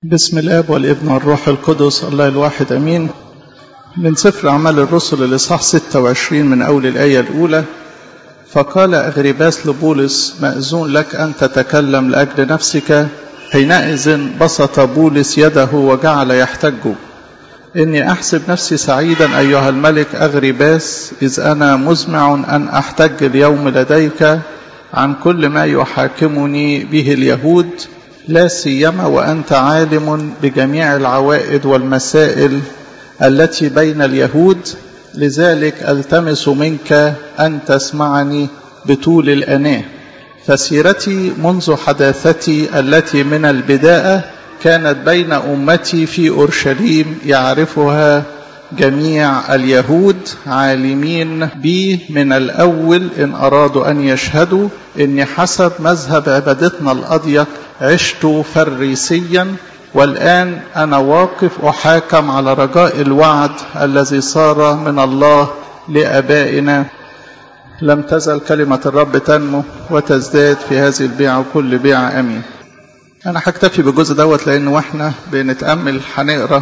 بسم الاب والابن والروح القدس الله الواحد امين من سفر اعمال الرسل الاصحاح 26 من اول الايه الاولى فقال اغرباس لبولس ماذون لك ان تتكلم لاجل نفسك حينئذ بسط بولس يده وجعل يحتج اني احسب نفسي سعيدا ايها الملك اغرباس اذ انا مزمع ان احتج اليوم لديك عن كل ما يحاكمني به اليهود لا سيما وانت عالم بجميع العوائد والمسائل التي بين اليهود لذلك التمس منك ان تسمعني بطول الاناه فسيرتي منذ حداثتي التي من البدايه كانت بين امتي في اورشليم يعرفها جميع اليهود عالمين بي من الاول ان ارادوا ان يشهدوا اني حسب مذهب عبادتنا الاضيق عشت فريسيا والان انا واقف احاكم على رجاء الوعد الذي صار من الله لابائنا لم تزل كلمه الرب تنمو وتزداد في هذه البيعه وكل بيعه امين انا هكتفي بالجزء دوت لان واحنا بنتامل هنقرا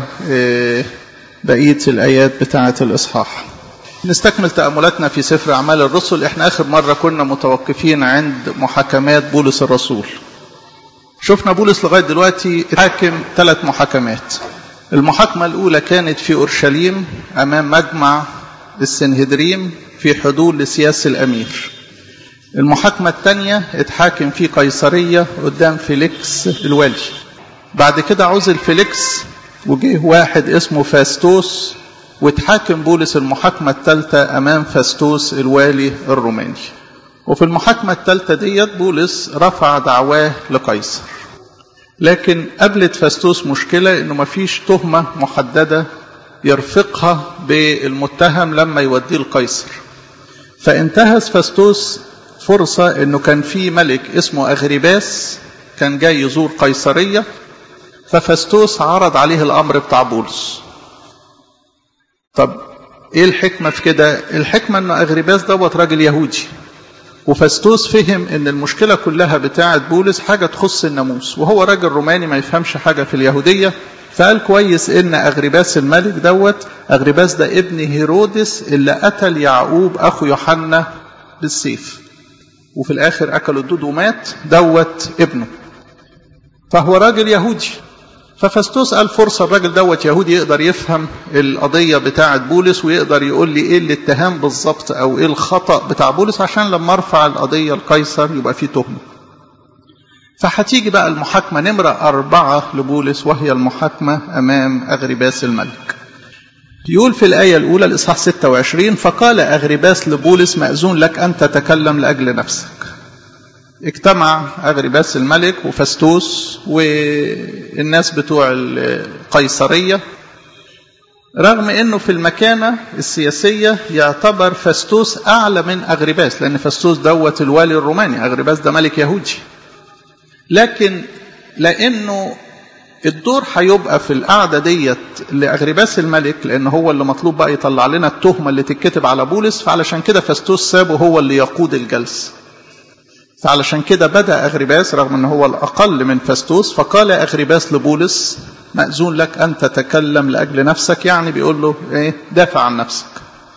بقيه الايات بتاعه الاصحاح نستكمل تاملاتنا في سفر اعمال الرسل احنا اخر مره كنا متوقفين عند محاكمات بولس الرسول شفنا بولس لغايه دلوقتي حاكم ثلاث محاكمات المحاكمه الاولى كانت في اورشليم امام مجمع السنهدريم في حضور لسياس الامير المحاكمه الثانيه اتحاكم في قيصريه قدام فيليكس الوالي بعد كده عزل فيليكس وجه واحد اسمه فاستوس واتحاكم بولس المحاكمة الثالثة أمام فاستوس الوالي الروماني وفي المحاكمة الثالثة ديت بولس رفع دعواه لقيصر لكن قابلت فاستوس مشكلة إنه مفيش تهمة محددة يرفقها بالمتهم لما يوديه لقيصر فانتهز فاستوس فرصة إنه كان في ملك اسمه أغرباس كان جاي يزور قيصرية ففاستوس عرض عليه الامر بتاع بولس طب ايه الحكمه في كده الحكمه ان اغرباس دوت راجل يهودي وفاستوس فهم ان المشكله كلها بتاعه بولس حاجه تخص الناموس وهو راجل روماني ما يفهمش حاجه في اليهوديه فقال كويس ان اغرباس الملك دوت اغرباس ده ابن هيرودس اللي قتل يعقوب اخو يوحنا بالسيف وفي الاخر اكلوا الدود ومات دوت ابنه فهو راجل يهودي ففاستوس قال فرصة الراجل دوت يهودي يقدر يفهم القضية بتاعة بولس ويقدر يقول لي ايه الاتهام بالظبط او ايه الخطأ بتاع بولس عشان لما ارفع القضية لقيصر يبقى فيه تهمة. فهتيجي بقى المحاكمة نمرة أربعة لبولس وهي المحاكمة أمام أغرباس الملك. يقول في الآية الأولى الإصحاح 26 فقال أغرباس لبولس مأذون لك أن تتكلم لأجل نفسك. اجتمع أغرباس الملك وفاستوس والناس بتوع القيصرية رغم انه في المكانة السياسية يعتبر فاستوس اعلى من اغرباس لان فاستوس دوت الوالي الروماني اغرباس ده ملك يهودي لكن لانه الدور هيبقى في القعدة ديت لأغرباس الملك لأن هو اللي مطلوب بقى يطلع لنا التهمة اللي تتكتب على بولس فعلشان كده فاستوس سابه هو اللي يقود الجلسة فعلشان كده بدأ أغرباس رغم أنه هو الأقل من فاستوس فقال أغرباس لبولس مأذون لك أن تتكلم لأجل نفسك يعني بيقول له إيه دافع عن نفسك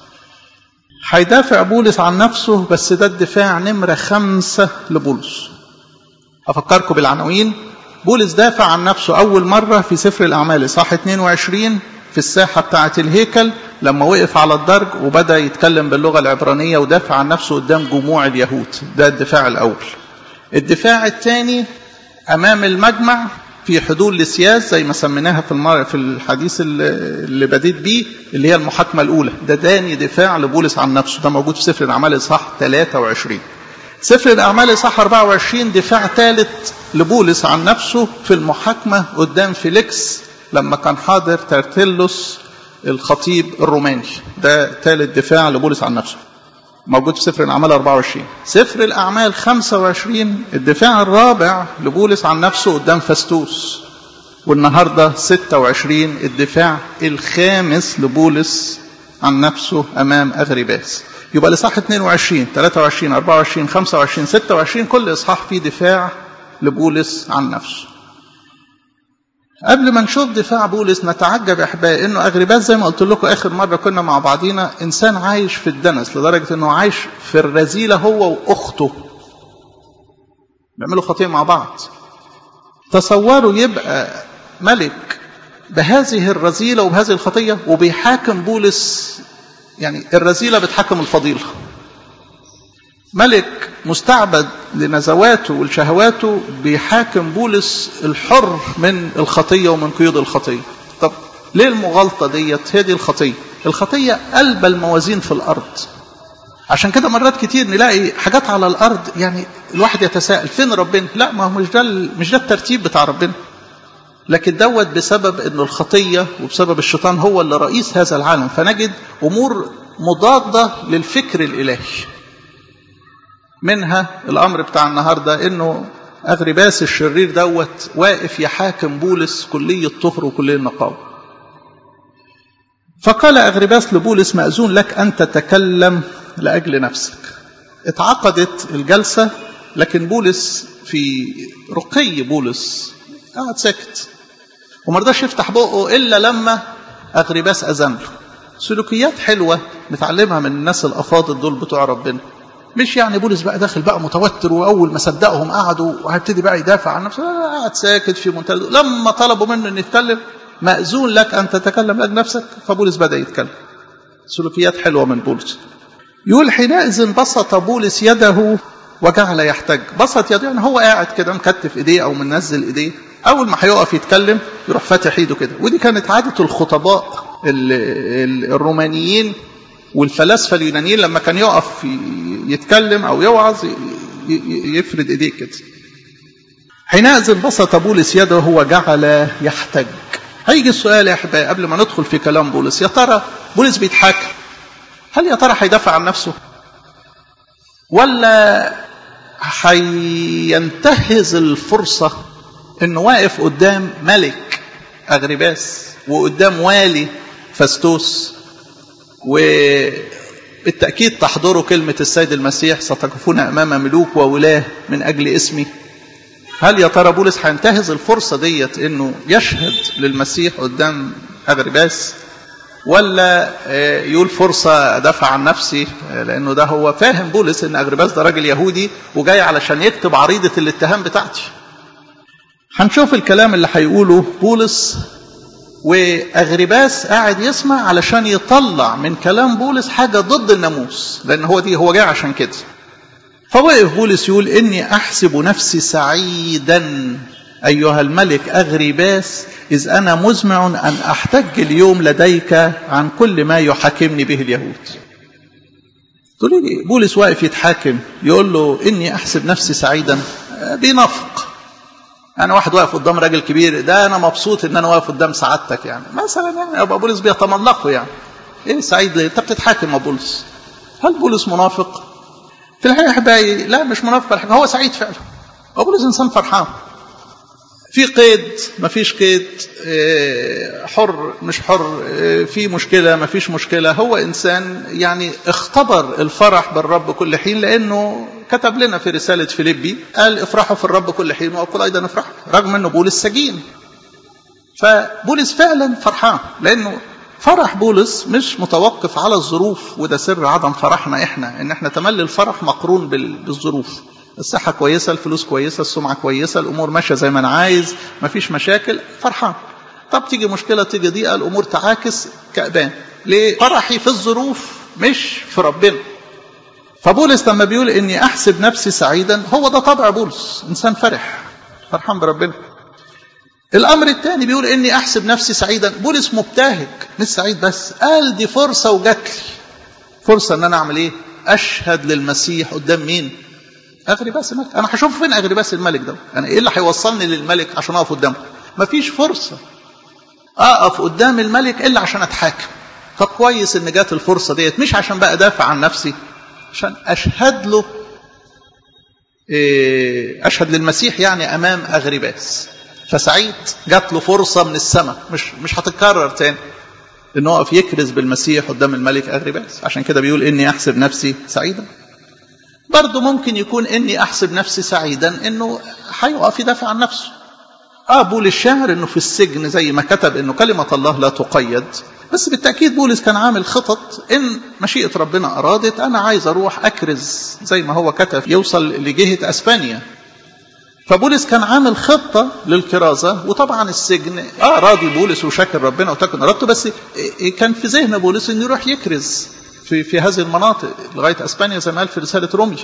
هيدافع بولس عن نفسه بس ده الدفاع نمرة خمسة لبولس أفكركم بالعناوين بولس دافع عن نفسه أول مرة في سفر الأعمال صح 22 في الساحة بتاعة الهيكل لما وقف على الدرج وبدأ يتكلم باللغة العبرانية ودافع عن نفسه قدام جموع اليهود ده الدفاع الأول الدفاع الثاني أمام المجمع في حضور لسياس زي ما سميناها في المر... في الحديث اللي بديت بيه اللي هي المحاكمة الأولى ده تاني دفاع لبولس عن نفسه ده موجود في سفر الأعمال إصحاح 23 سفر الأعمال إصحاح 24 دفاع ثالث لبولس عن نفسه في المحاكمة قدام فيليكس لما كان حاضر ترتلس الخطيب الروماني ده ثالث دفاع لبولس عن نفسه موجود في سفر الأعمال 24 سفر الأعمال 25 الدفاع الرابع لبولس عن نفسه قدام فاستوس والنهاردة 26 الدفاع الخامس لبولس عن نفسه أمام أغرباس يبقى الإصحاح 22 23 24 25 26 كل إصحاح فيه دفاع لبولس عن نفسه قبل ما نشوف دفاع بولس نتعجب احبائي انه اغرباس زي ما قلت لكم اخر مره كنا مع بعضينا انسان عايش في الدنس لدرجه انه عايش في الرذيله هو واخته بيعملوا خطيه مع بعض تصوروا يبقى ملك بهذه الرذيله وبهذه الخطيه وبيحاكم بولس يعني الرذيله بتحاكم الفضيله ملك مستعبد لنزواته ولشهواته بيحاكم بولس الحر من الخطية ومن قيود الخطية طب ليه المغالطة ديت هي دي الخطية الخطية قلب الموازين في الأرض عشان كده مرات كتير نلاقي حاجات على الأرض يعني الواحد يتساءل فين ربنا لا ما هو مش ده مش ده الترتيب بتاع ربنا لكن دوت بسبب ان الخطية وبسبب الشيطان هو اللي رئيس هذا العالم فنجد أمور مضادة للفكر الإلهي منها الامر بتاع النهارده انه اغرباس الشرير دوت واقف يحاكم بولس كليه طهر وكليه نقاوه فقال اغرباس لبولس ماذون لك ان تتكلم لاجل نفسك اتعقدت الجلسه لكن بولس في رقي بولس قعد ساكت وما رضاش يفتح بقه الا لما اغرباس اذن له سلوكيات حلوه نتعلمها من الناس الافاضل دول بتوع ربنا مش يعني بولس بقى داخل بقى متوتر واول ما صدقهم قعدوا وهيبتدي بقى يدافع عن نفسه قاعد ساكت في منتهى لما طلبوا منه انه يتكلم مأذون لك ان تتكلم لاجل نفسك فبولس بدا يتكلم سلوكيات حلوه من بولس يقول حينئذ بسط بولس يده وجعل يحتج بسط يده يعني هو قاعد كده مكتف ايديه او منزل ايديه اول ما هيقف يتكلم يروح فاتح ايده كده ودي كانت عاده الخطباء الرومانيين والفلاسفه اليونانيين لما كان يقف يتكلم او يوعظ يفرد ايديه كده حينئذ بسط بولس يده وجعل يحتج هيجي السؤال يا احبائي قبل ما ندخل في كلام بولس يا ترى بولس بيتحاكم هل يا ترى هيدافع عن نفسه ولا هينتهز الفرصه انه واقف قدام ملك اغرباس وقدام والي فاستوس وبالتأكيد تحضروا كلمة السيد المسيح ستقفون أمام ملوك وولاه من أجل اسمي هل يا ترى بولس هينتهز الفرصة ديت إنه يشهد للمسيح قدام أغرباس ولا يقول فرصة أدافع عن نفسي لأنه ده هو فاهم بولس إن أغرباس ده راجل يهودي وجاي علشان يكتب عريضة الاتهام بتاعتي هنشوف الكلام اللي هيقوله بولس واغرباس قاعد يسمع علشان يطلع من كلام بولس حاجه ضد الناموس لان هو دي هو جاي عشان كده فوقف بولس يقول اني احسب نفسي سعيدا ايها الملك اغرباس اذ انا مزمع ان احتج اليوم لديك عن كل ما يحاكمني به اليهود تقول لي بولس واقف يتحاكم يقول له اني احسب نفسي سعيدا بينافق انا واحد واقف قدام راجل كبير ده انا مبسوط ان انا واقف قدام سعادتك يعني مثلا يعني ابو بولس بيتملقه يعني ايه سعيد ليه انت بتتحاكم يا بولس هل بولس منافق في الحقيقه احبائي لا مش منافق ولا حاجه هو سعيد فعلا ابو بولس انسان فرحان في قيد ما فيش قيد حر مش حر في مشكله ما فيش مشكله هو انسان يعني اختبر الفرح بالرب كل حين لانه كتب لنا في رسالة فيليبي قال افرحوا في الرب كل حين وأقول أيضا افرحوا رغم أنه بولس سجين فبولس فعلا فرحان لأنه فرح بولس مش متوقف على الظروف وده سر عدم فرحنا احنا ان احنا تملي الفرح مقرون بالظروف الصحة كويسة الفلوس كويسة السمعة كويسة الأمور ماشية زي ما أنا عايز مفيش مشاكل فرحان طب تيجي مشكلة تيجي ضيقة الأمور تعاكس كأبان ليه فرحي في الظروف مش في ربنا فبولس لما بيقول اني احسب نفسي سعيدا هو ده طبع بولس انسان فرح فرحان بربنا الامر الثاني بيقول اني احسب نفسي سعيدا بولس مبتهج مش سعيد بس قال دي فرصه وجات لي فرصه ان انا اعمل ايه اشهد للمسيح قدام مين اغرباس الملك انا هشوف فين اغرباس الملك ده انا ايه اللي هيوصلني للملك عشان اقف قدامه مفيش فرصه اقف قدام الملك الا عشان اتحاكم طب كويس ان جات الفرصه ديت مش عشان بقى ادافع عن نفسي عشان أشهد له أشهد للمسيح يعني أمام أغرباس فسعيد جات له فرصة من السماء مش مش هتتكرر تاني إنه يقف يكرز بالمسيح قدام الملك أغرباس عشان كده بيقول إني أحسب نفسي سعيدا برضه ممكن يكون إني أحسب نفسي سعيدا إنه هيقف يدافع عن نفسه اه بولس شاعر انه في السجن زي ما كتب انه كلمة الله لا تقيد بس بالتأكيد بولس كان عامل خطط ان مشيئة ربنا ارادت انا عايز اروح اكرز زي ما هو كتب يوصل لجهة اسبانيا فبولس كان عامل خطة للكرازة وطبعا السجن اه راضي بولس وشاكر ربنا وتكن ارادته بس كان في ذهن بولس انه يروح يكرز في في هذه المناطق لغاية اسبانيا زي ما قال في رسالة روميا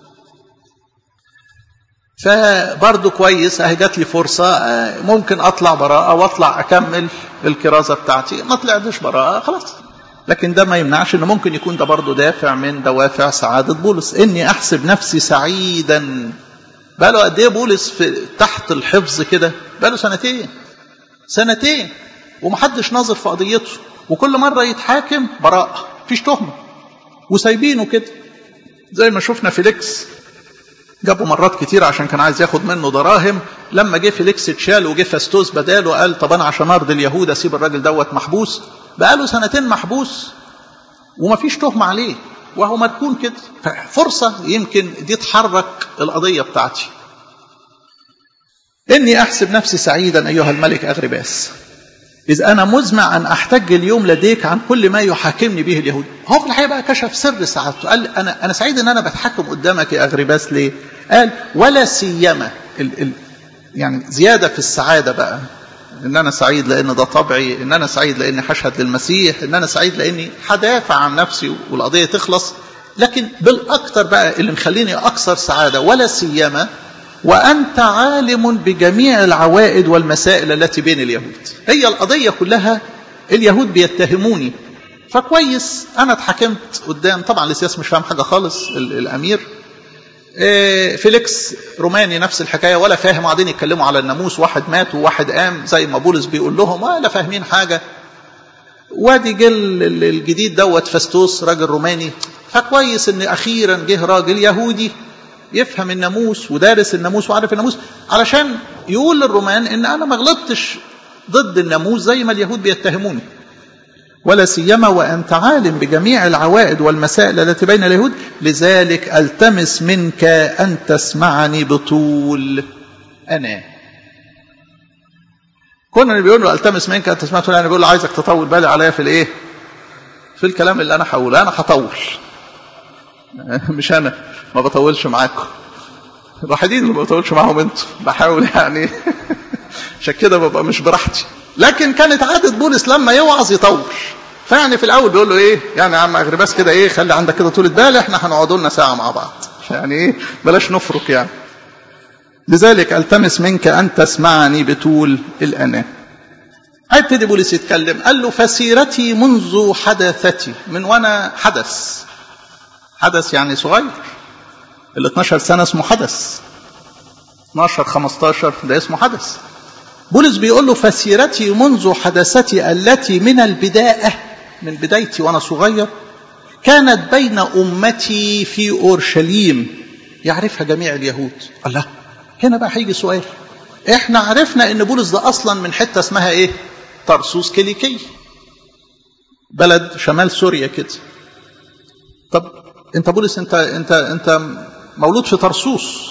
فبرضه كويس اهي جات لي فرصه ممكن اطلع براءه واطلع اكمل الكرازه بتاعتي ما طلعتش براءه خلاص لكن ده ما يمنعش انه ممكن يكون ده برضه دافع من دوافع سعاده بولس اني احسب نفسي سعيدا بقاله قد ايه بولس في تحت الحفظ كده بقاله سنتين سنتين ومحدش ناظر في قضيته وكل مره يتحاكم براءه مفيش تهمه وسايبينه كده زي ما شفنا فيليكس جابوا مرات كتير عشان كان عايز ياخد منه دراهم لما جه فيليكس اتشال وجه فاستوس بداله قال طب انا عشان ارضي اليهود اسيب الراجل دوت محبوس بقاله سنتين محبوس ومفيش تهمه عليه وهو مركون كده فرصه يمكن دي تحرك القضيه بتاعتي اني احسب نفسي سعيدا ايها الملك اغرباس إذ أنا مزمع أن أحتج اليوم لديك عن كل ما يحاكمني به اليهود هو في الحقيقة بقى كشف سر سعادته قال أنا أنا سعيد أن أنا بتحكم قدامك يا أغرباس ليه؟ قال ولا سيما ال ال يعني زيادة في السعادة بقى إن أنا سعيد لأن ده طبعي إن أنا سعيد لأني هشهد للمسيح إن أنا سعيد لأني هدافع عن نفسي والقضية تخلص لكن بالأكثر بقى اللي مخليني أكثر سعادة ولا سيما وأنت عالم بجميع العوائد والمسائل التي بين اليهود هي القضية كلها اليهود بيتهموني فكويس أنا اتحكمت قدام طبعا لسياس مش فاهم حاجة خالص الأمير فيليكس روماني نفس الحكاية ولا فاهم قاعدين يتكلموا على الناموس واحد مات وواحد قام زي ما بولس بيقول لهم ولا فاهمين حاجة وادي جه الجديد دوت فاستوس راجل روماني فكويس ان اخيرا جه راجل يهودي يفهم الناموس ودارس الناموس وعارف الناموس علشان يقول للرومان ان انا ما غلطتش ضد الناموس زي ما اليهود بيتهموني ولا سيما وانت عالم بجميع العوائد والمسائل التي بين اليهود لذلك التمس منك ان تسمعني بطول انا كنا اللي بيقول له التمس منك ان تسمعني بطول انا بيقول له عايزك تطول بالي عليا في الايه في الكلام اللي انا هقوله انا هطول مش انا ما بطولش معاكم الوحيدين اللي ما بطولش معاهم انتوا بحاول يعني عشان كده ببقى مش براحتي لكن كانت عادة بولس لما يوعظ يطول فيعني في الاول بيقول له ايه يعني يا عم اغرباس كده ايه خلي عندك كده طولة بال احنا هنقعد لنا ساعه مع بعض يعني ايه بلاش نفرق يعني لذلك التمس منك ان تسمعني بطول الاناه هيبتدي بولس يتكلم قال له فسيرتي منذ حدثتي من وانا حدث حدث يعني صغير ال 12 سنة اسمه حدث 12 15 ده اسمه حدث بولس بيقول له فسيرتي منذ حدثتي التي من البداية من بدايتي وأنا صغير كانت بين أمتي في أورشليم يعرفها جميع اليهود الله هنا بقى هيجي سؤال احنا عرفنا ان بولس ده اصلا من حته اسمها ايه طرسوس كيليكي بلد شمال سوريا كده طب انت بولس انت انت انت مولود في طرسوس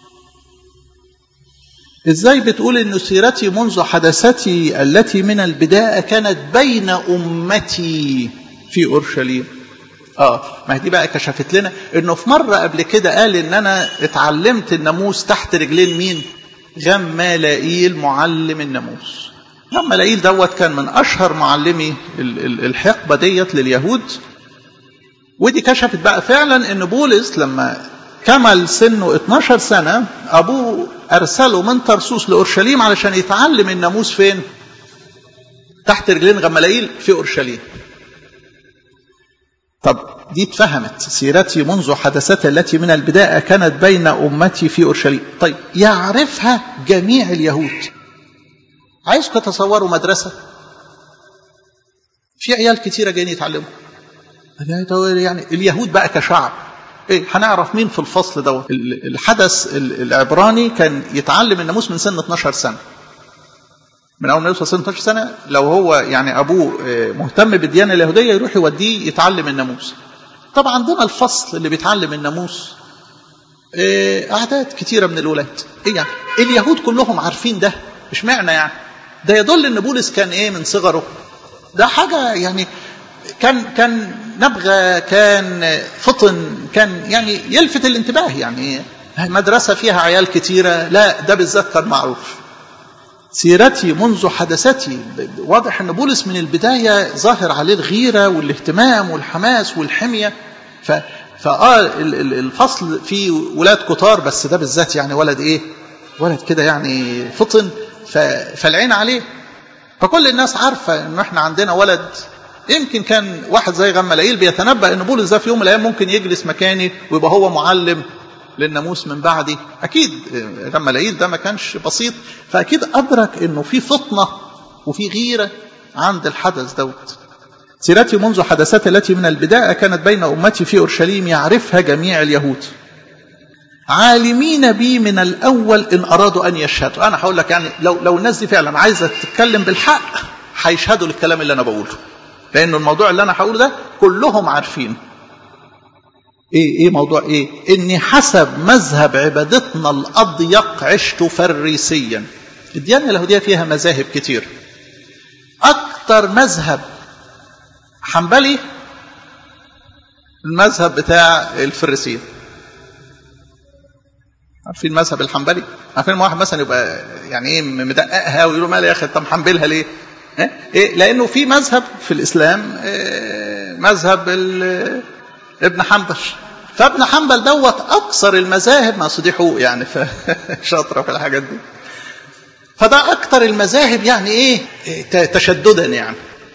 ازاي بتقول ان سيرتي منذ حدثتي التي من البدايه كانت بين امتي في اورشليم اه ما دي بقى كشفت لنا انه في مره قبل كده قال ان انا اتعلمت الناموس تحت رجلين مين غمالائيل معلم الناموس غمالائيل دوت كان من اشهر معلمي الحقبه ديت لليهود ودي كشفت بقى فعلا ان بولس لما كمل سنه 12 سنة أبوه أرسله من طرسوس لأورشليم علشان يتعلم الناموس فين؟ تحت رجلين غمالائيل في أورشليم. طب دي اتفهمت سيرتي منذ حدثتي التي من البداية كانت بين أمتي في أورشليم. طيب يعرفها جميع اليهود. عايزكم تتصوروا مدرسة في عيال كتيرة جايين يتعلموا. يعني اليهود بقى كشعب ايه هنعرف مين في الفصل دوت الحدث العبراني كان يتعلم الناموس من سن 12 سنه من اول ما يوصل سن 12 سنه لو هو يعني ابوه مهتم بالديانه اليهوديه يروح يوديه يتعلم الناموس طبعا عندنا الفصل اللي بيتعلم الناموس اعداد كتيره من الولاد ايه يعني اليهود كلهم عارفين ده اشمعنى يعني ده يدل ان بولس كان ايه من صغره ده حاجه يعني كان كان نبغى كان فطن كان يعني يلفت الانتباه يعني مدرسه فيها عيال كتيره لا ده بالذات كان معروف سيرتي منذ حدثتي واضح ان بولس من البدايه ظاهر عليه الغيره والاهتمام والحماس والحميه ف فاه الفصل فيه ولاد كتار بس ده بالذات يعني ولد ايه ولد كده يعني فطن فالعين عليه فكل الناس عارفه ان احنا عندنا ولد يمكن كان واحد زي غملائيل بيتنبأ ان بولس ده في يوم من الايام ممكن يجلس مكاني ويبقى هو معلم للناموس من بعدي اكيد غملائيل ده ما كانش بسيط فاكيد ادرك انه في فطنه وفي غيره عند الحدث دوت سيرتي منذ حدثات التي من البدايه كانت بين امتي في اورشليم يعرفها جميع اليهود عالمين بي من الاول ان ارادوا ان يشهدوا انا هقول لك يعني لو لو الناس دي فعلا عايزه تتكلم بالحق هيشهدوا للكلام اللي انا بقوله لأن الموضوع اللي أنا هقوله ده كلهم عارفين إيه إيه موضوع إيه؟ إني حسب مذهب عبادتنا الأضيق عشت فريسيا. الديانة اليهودية فيها مذاهب كتير. أكتر مذهب حنبلي المذهب بتاع الفريسية. عارفين المذهب الحنبلي؟ عارفين واحد مثلا يبقى يعني ايه مدققها ويقولوا مالي يا اخي طب حنبلها ليه؟ إيه؟ لانه في مذهب في الاسلام إيه مذهب ابن حنبل فابن حنبل دوت اكثر المذاهب ما دي حقوق يعني شاطره في الحاجات دي فده اكثر المذاهب يعني ايه تشددا يعني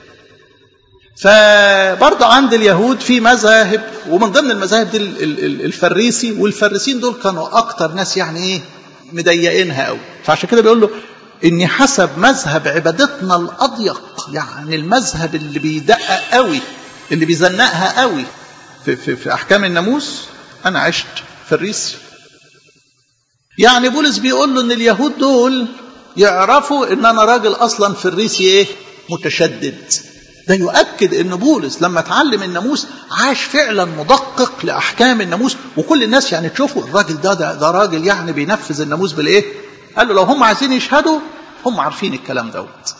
فبرضه عند اليهود في مذاهب ومن ضمن المذاهب دي الفريسي والفريسين دول كانوا اكتر ناس يعني ايه مضيقينها قوي فعشان كده بيقول له اني حسب مذهب عبادتنا الاضيق يعني المذهب اللي بيدقق قوي اللي بيزنقها قوي في, في, في احكام الناموس انا عشت فريسي يعني بولس بيقول له ان اليهود دول يعرفوا ان انا راجل اصلا فريسي ايه متشدد ده يؤكد ان بولس لما اتعلم الناموس عاش فعلا مدقق لاحكام الناموس وكل الناس يعني تشوفوا الراجل ده ده, ده راجل يعني بينفذ الناموس بالايه قال له لو هم عايزين يشهدوا هم عارفين الكلام دوت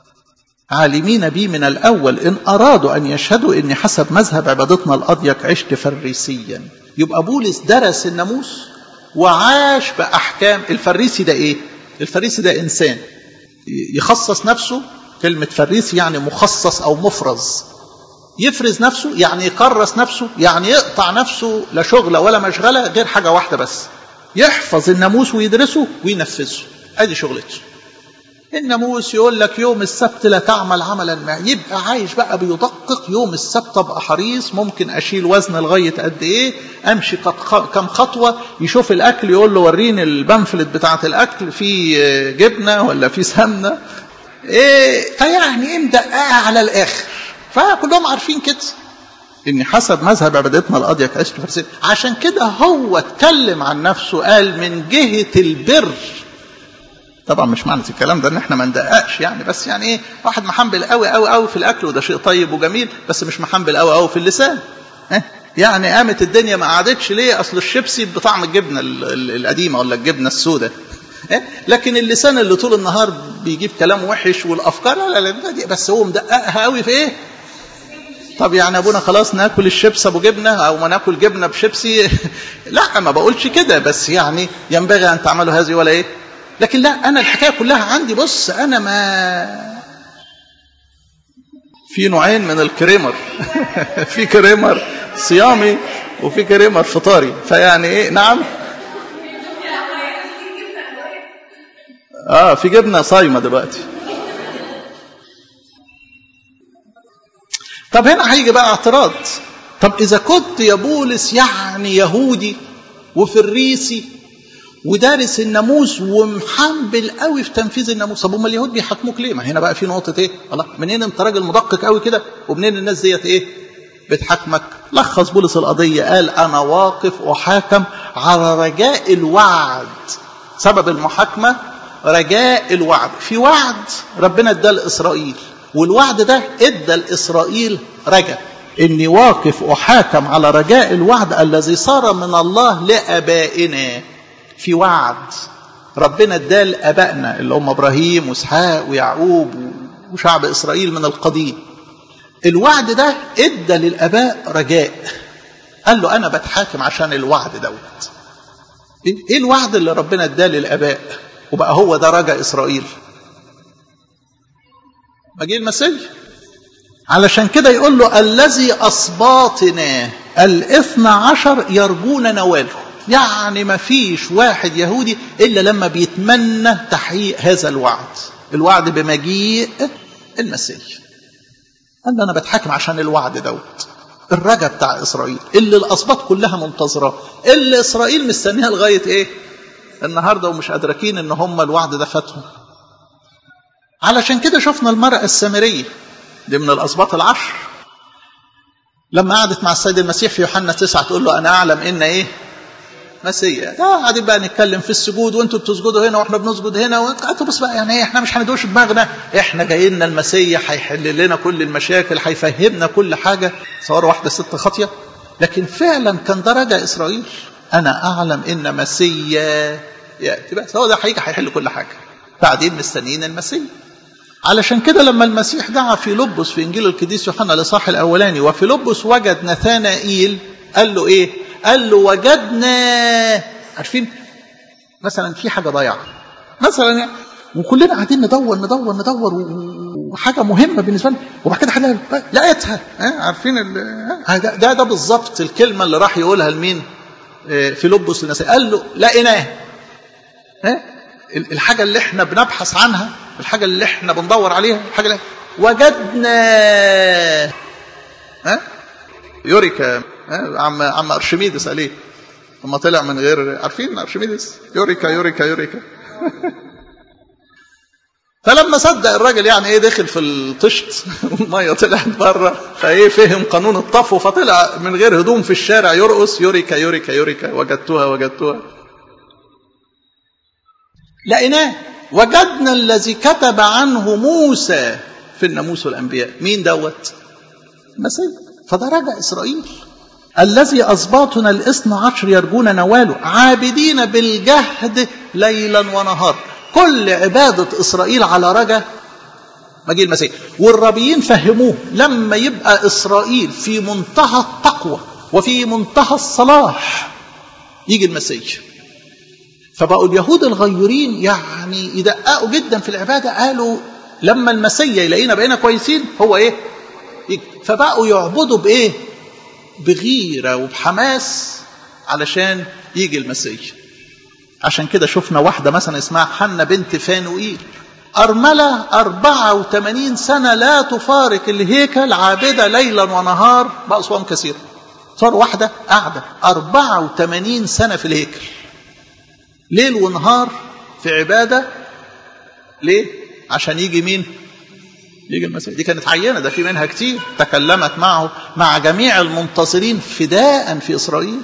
عالمين بي من الأول إن أرادوا أن يشهدوا إني حسب مذهب عبادتنا الأضيق عشت فريسيا يبقى بولس درس الناموس وعاش بأحكام الفريسي ده إيه؟ الفريسي ده إنسان يخصص نفسه كلمة فريسي يعني مخصص أو مفرز يفرز نفسه يعني يكرس نفسه يعني يقطع نفسه لا شغلة ولا مشغلة غير حاجة واحدة بس يحفظ الناموس ويدرسه وينفذه ادي شغلته الناموس يقول لك يوم السبت لا تعمل عملا ما يبقى عايش بقى بيدقق يوم السبت ابقى حريص ممكن اشيل وزن لغايه قد ايه امشي كم خطوه يشوف الاكل يقول له وريني البنفلت بتاعه الاكل في جبنه ولا في سمنه ايه فيعني ايه مدققه على الاخر فكلهم عارفين كده ان حسب مذهب عبادتنا الاضيق عشت فرسين عشان كده هو اتكلم عن نفسه قال من جهه البر طبعا مش معنى الكلام ده ان احنا ما ندققش يعني بس يعني ايه واحد محنبل قوي قوي قوي في الاكل وده شيء طيب وجميل بس مش محنبل قوي قوي في اللسان اه يعني قامت الدنيا ما قعدتش ليه اصل الشيبسي بطعم الجبنه القديمه ولا الجبنه السوداء اه لكن اللسان اللي طول النهار بيجيب كلام وحش والافكار لا لا لا بس هو مدققها قوي في ايه طب يعني ابونا خلاص ناكل الشيبس ابو جبنه او ما ناكل جبنه بشيبسي لا ما بقولش كده بس يعني ينبغي ان تعملوا هذه ولا ايه لكن لا انا الحكايه كلها عندي بص انا ما في نوعين من الكريمر في كريمر صيامي وفي كريمر فطاري فيعني ايه نعم اه في جبنه صايمه دلوقتي طب هنا هيجي بقى اعتراض طب اذا كنت يا بولس يعني يهودي وفريسي ودارس الناموس ومحنبل قوي في تنفيذ الناموس طب هم اليهود بيحاكموك ليه ما هنا بقى في نقطه ايه الله منين انت راجل مدقق قوي كده ومنين الناس ديت ايه بتحاكمك لخص بولس القضيه قال انا واقف احاكم على رجاء الوعد سبب المحاكمه رجاء الوعد في وعد ربنا اداه لاسرائيل والوعد ده ادى لاسرائيل رجاء اني واقف احاكم على رجاء الوعد الذي صار من الله لابائنا في وعد ربنا اداه لابائنا اللي هم ابراهيم واسحاق ويعقوب وشعب اسرائيل من القديم الوعد ده ادى للاباء رجاء قال له انا بتحاكم عشان الوعد دوت ايه الوعد اللي ربنا اداه للاباء وبقى هو ده رجاء اسرائيل مجيء المسيح علشان كده يقول له الذي أصباطنا الاثنى عشر يرجون نواله يعني ما فيش واحد يهودي إلا لما بيتمنى تحقيق هذا الوعد الوعد بمجيء المسيح قال له أنا بتحاكم عشان الوعد دوت الرجا بتاع إسرائيل اللي الأسباط كلها منتظراه اللي إسرائيل مستنيها لغاية إيه النهاردة ومش أدركين إن هم الوعد ده فاتهم علشان كده شفنا المرأة السامرية دي من الأسباط العشر لما قعدت مع السيد المسيح في يوحنا تسعة تقول له أنا أعلم إن إيه مسيح قاعدين بقى نتكلم في السجود وانتوا بتسجدوا هنا واحنا بنسجد هنا وانتوا بس بقى يعني ايه احنا مش هندوش دماغنا احنا جايين لنا المسيح هيحل لنا كل المشاكل هيفهمنا كل حاجه صور واحده ست خاطيه لكن فعلا كان ده رجع اسرائيل انا اعلم ان مسيا ياتي بس هو ده هيجي هيحل كل حاجه بعدين مستنيين المسيح علشان كده لما المسيح دعا في لبس في انجيل القديس يوحنا الاصحاح الاولاني وفي لبس وجد نثانائيل قال له ايه؟ قال له وجدنا عارفين مثلا في حاجه ضايعه مثلا يعني وكلنا قاعدين ندور ندور ندور وحاجه مهمه بالنسبه لنا وبعد كده حاجه لقيتها عارفين ده ده, ده بالظبط الكلمه اللي راح يقولها لمين؟ في لبس الناس قال له لقيناه الحاجه اللي احنا بنبحث عنها الحاجه اللي احنا بندور عليها الحاجه اللي وجدنا ها يوريكا عم عم ارشميدس عليه لما طلع من غير عارفين ارشميدس يوريكا يوريكا يوريكا فلما صدق الراجل يعني ايه دخل في الطشت والميه طلعت بره فايه فهم قانون الطفو فطلع من غير هدوم في الشارع يرقص يوريكا يوريكا يوريكا وجدتها وجدتها لقيناه وجدنا الذي كتب عنه موسى في الناموس والانبياء مين دوت المسيح فده رجع اسرائيل الذي أسباطنا الاثنى عشر يرجون نواله عابدين بالجهد ليلا ونهار كل عبادة إسرائيل على رجا مجيء المسيح والربيين فهموه لما يبقى إسرائيل في منتهى التقوى وفي منتهى الصلاح يجي المسيح فبقوا اليهود الغيورين يعني يدققوا جدا في العبادة قالوا لما المسيح يلاقينا بقينا كويسين هو ايه فبقوا يعبدوا بايه بغيرة وبحماس علشان يجي المسيح عشان كده شفنا واحدة مثلا اسمها حنة بنت فانوئيل أرملة 84 سنة لا تفارق الهيكل عابدة ليلا ونهار بأصوام كثيرة صار واحدة قاعدة 84 سنة في الهيكل ليل ونهار في عبادة ليه؟ عشان يجي مين؟ يجي المسيح دي كانت عينة ده في منها كتير تكلمت معه مع جميع المنتصرين فداء في إسرائيل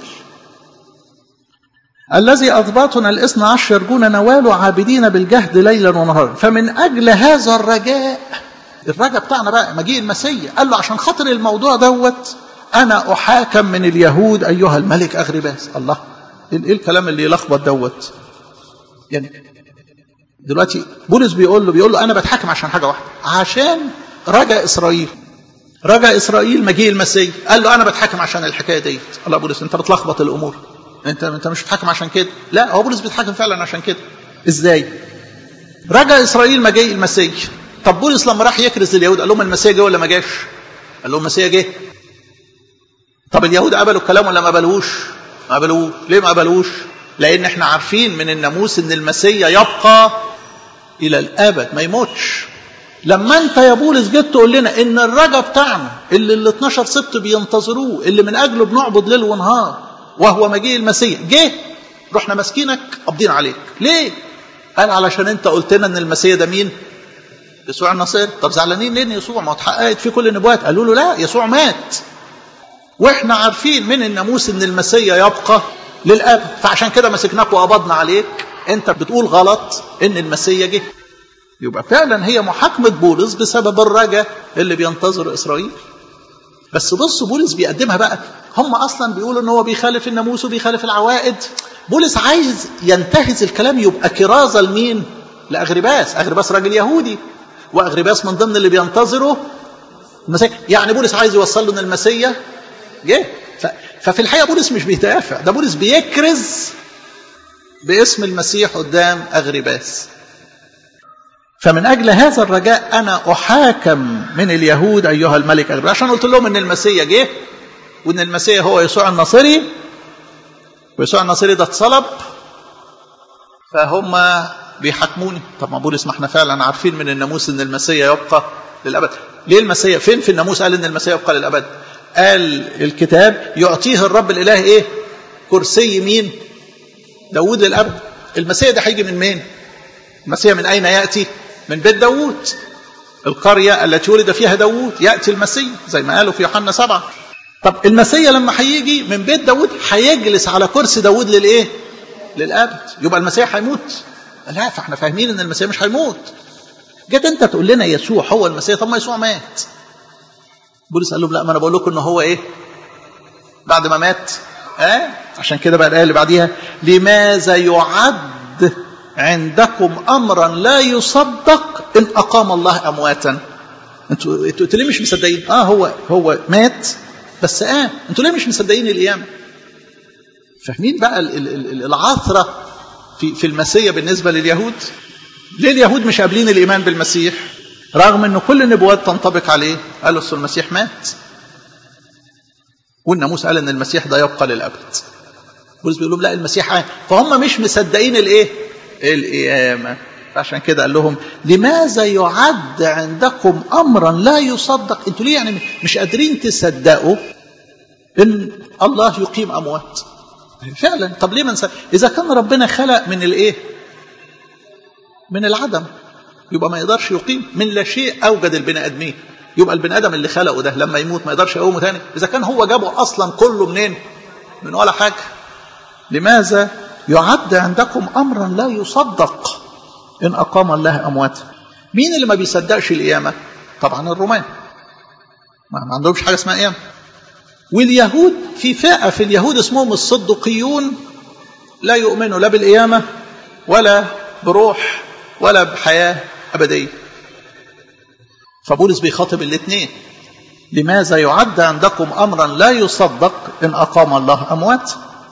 الذي أضباطنا الاثنى عشر يرجون نواله عابدين بالجهد ليلا ونهارا فمن أجل هذا الرجاء الرجاء بتاعنا بقى مجيء المسيح قال له عشان خاطر الموضوع دوت أنا أحاكم من اليهود أيها الملك أغرباس الله إيه الكلام اللي يلخبط دوت يعني دلوقتي بولس بيقول له بيقول له انا بتحاكم عشان حاجه واحده عشان رجا اسرائيل رجا اسرائيل مجيء المسيح قال له انا بتحاكم عشان الحكايه ديت الله بولس انت بتلخبط الامور انت انت مش بتحاكم عشان كده لا هو بولس بيتحاكم فعلا عشان كده ازاي رجا اسرائيل مجيء المسيح طب بولس لما راح يكرز اليهود قال لهم المسيح جه ولا ما جاش قال لهم المسيح جه طب اليهود قبلوا الكلام ولا ما قبلوش ما قبلوش ليه ما قبلوش لان احنا عارفين من الناموس ان المسيح يبقى الى الابد ما يموتش لما انت يا بولس جيت تقول لنا ان الرجا بتاعنا اللي ال 12 سبت بينتظروه اللي من اجله بنعبد ليل ونهار وهو مجيء المسيح جه رحنا ماسكينك قابضين عليك ليه قال علشان انت قلت لنا ان المسيح ده مين يسوع الناصري طب زعلانين ليه يسوع ما اتحققت في كل النبوات قالوا له لا يسوع مات واحنا عارفين من الناموس ان المسيح يبقى للابد فعشان كده مسكناك وقبضنا عليك انت بتقول غلط ان المسيح جه يبقى فعلا هي محاكمة بولس بسبب الرجا اللي بينتظر إسرائيل بس بص بولس بيقدمها بقى هم اصلا بيقولوا ان هو بيخالف الناموس وبيخالف العوائد بولس عايز ينتهز الكلام يبقى كرازه لمين لاغرباس اغرباس راجل يهودي واغرباس من ضمن اللي بينتظروا المسيح يعني بولس عايز يوصل له ان المسيح جه ففي الحقيقه بولس مش بيدافع ده بولس بيكرز باسم المسيح قدام اغرباس فمن اجل هذا الرجاء انا احاكم من اليهود ايها الملك اغرباس عشان قلت لهم ان المسيح جه وان المسيح هو يسوع الناصري ويسوع الناصري ده اتصلب فهم بيحاكموني طب ما بولس ما احنا فعلا عارفين من الناموس ان المسيح يبقى للابد ليه المسيح فين في الناموس قال ان المسيح يبقى للابد قال الكتاب يعطيه الرب الاله ايه كرسي مين داود للابد المسيح ده هيجي من مين المسيح من اين ياتي من بيت داود القريه التي ولد فيها داود ياتي المسيح زي ما قالوا في يوحنا سبعة طب المسيح لما هيجي من بيت داود هيجلس على كرسي داود للايه للابد يبقى المسيح هيموت لا فاحنا فاهمين ان المسيح مش هيموت جيت انت تقول لنا يسوع هو المسيح طب ما يسوع مات بولس قال لهم لا ما انا بقول لكم ان هو ايه بعد ما مات اه عشان كده بقى الايه اللي بعديها لماذا يعد عندكم امرا لا يصدق ان اقام الله امواتا انتوا انتوا ليه مش مصدقين اه هو هو مات بس اه انتوا ليه مش مصدقين القيامه فاهمين بقى العثره في في المسيح بالنسبه لليهود ليه اليهود مش قابلين الايمان بالمسيح رغم ان كل النبوات تنطبق عليه قالوا اصل المسيح مات والناموس قال ان المسيح ده يبقى للابد بولس بيقول لهم لا المسيح عام فهم مش مصدقين الايه القيامه فعشان كده قال لهم لماذا يعد عندكم امرا لا يصدق انتوا ليه يعني مش قادرين تصدقوا ان الله يقيم اموات فعلا طب ليه ما نصدق اذا كان ربنا خلق من الايه من العدم يبقى ما يقدرش يقيم من لا شيء اوجد البني ادمين يبقى البني ادم اللي خلقه ده لما يموت ما يقدرش يقومه تاني اذا كان هو جابه اصلا كله منين من ولا حاجه لماذا يعد عندكم امرا لا يصدق ان اقام الله امواتا مين اللي ما بيصدقش القيامه طبعا الرومان ما عندهمش حاجه اسمها قيامه واليهود في فئه في اليهود اسمهم الصدقيون لا يؤمنوا لا بالقيامه ولا بروح ولا بحياه ابديه فبولس بيخاطب الاثنين لماذا يعد عندكم امرا لا يصدق ان اقام الله اموات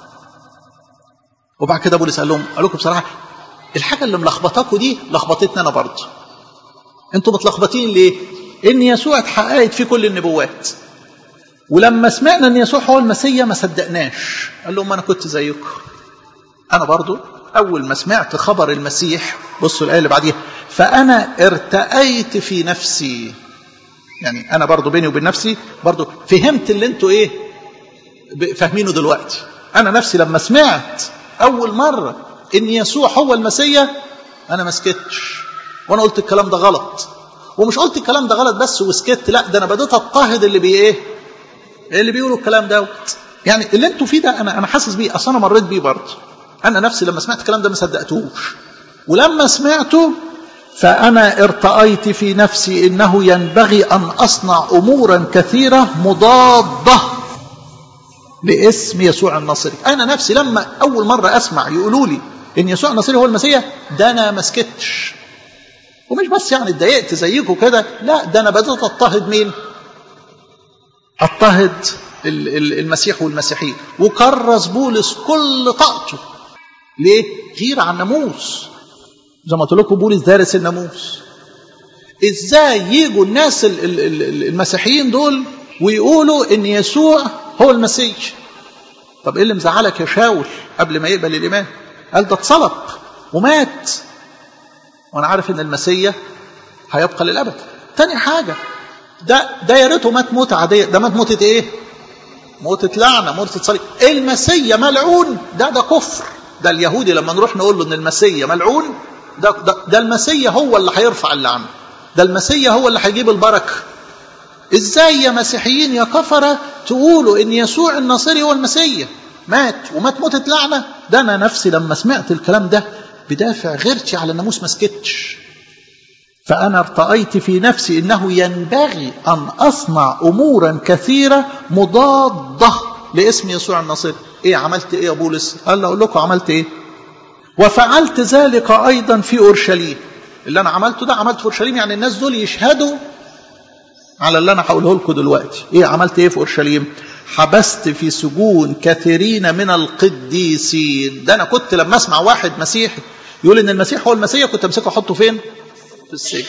وبعد كده بولس قال لهم قال لكم بصراحه الحاجه اللي ملخبطاكوا دي لخبطتني انا برضه انتوا متلخبطين ليه ان يسوع اتحققت فيه كل النبوات ولما سمعنا ان يسوع هو المسيا ما صدقناش قال لهم انا كنت زيكم انا برضو اول ما سمعت خبر المسيح بصوا الايه اللي بعديها فانا ارتأيت في نفسي يعني انا برضو بيني وبين نفسي برضو فهمت اللي انتوا ايه فاهمينه دلوقتي انا نفسي لما سمعت اول مره ان يسوع هو المسيا انا ما سكتش وانا قلت الكلام ده غلط ومش قلت الكلام ده غلط بس وسكت لا ده انا بديت اضطهد اللي بي ايه اللي بيقولوا الكلام دوت يعني اللي انتوا فيه ده انا انا حاسس بيه اصل انا مريت بيه برضه انا نفسي لما سمعت الكلام ده ما صدقتوش ولما سمعته فانا ارتأيت في نفسي انه ينبغي ان اصنع امورا كثيره مضاده باسم يسوع الناصري انا نفسي لما اول مره اسمع يقولوا لي ان يسوع الناصري هو المسيح ده انا ما سكتش ومش بس يعني اتضايقت زيكم كده لا ده انا بدات اضطهد مين اضطهد المسيح والمسيحيين وكرس بولس كل طاقته ليه غير عن الناموس زي ما قلت لكم بولس دارس الناموس ازاي يجوا الناس المسيحيين دول ويقولوا ان يسوع هو المسيح طب ايه اللي مزعلك يا شاول قبل ما يقبل الايمان قال ده اتصلب ومات وانا عارف ان المسيح هيبقى للابد تاني حاجه ده ده يا ريته مات موته عاديه ده مات موته ايه موته لعنه موته صليب المسيا ملعون ده ده كفر ده اليهودي لما نروح نقول له ان المسيا ملعون ده ده, ده المسيا هو اللي هيرفع اللعنه ده المسيا هو اللي هيجيب البركه ازاي يا مسيحيين يا كفره تقولوا ان يسوع الناصري هو المسيا مات ومات موته لعنه ده انا نفسي لما سمعت الكلام ده بدافع غيرتي على الناموس ما سكتش فأنا ارتأيت في نفسي أنه ينبغي أن أصنع أمورا كثيرة مضادة لاسم يسوع الناصري إيه عملت إيه يا بولس قال له أقول لكم عملت إيه وفعلت ذلك أيضا في أورشليم اللي أنا عملته ده عملته في أورشليم يعني الناس دول يشهدوا على اللي أنا هقوله لكم دلوقتي إيه عملت إيه في أورشليم حبست في سجون كثيرين من القديسين ده أنا كنت لما أسمع واحد مسيحي يقول إن المسيح هو المسيح كنت أمسكه أحطه فين في السجن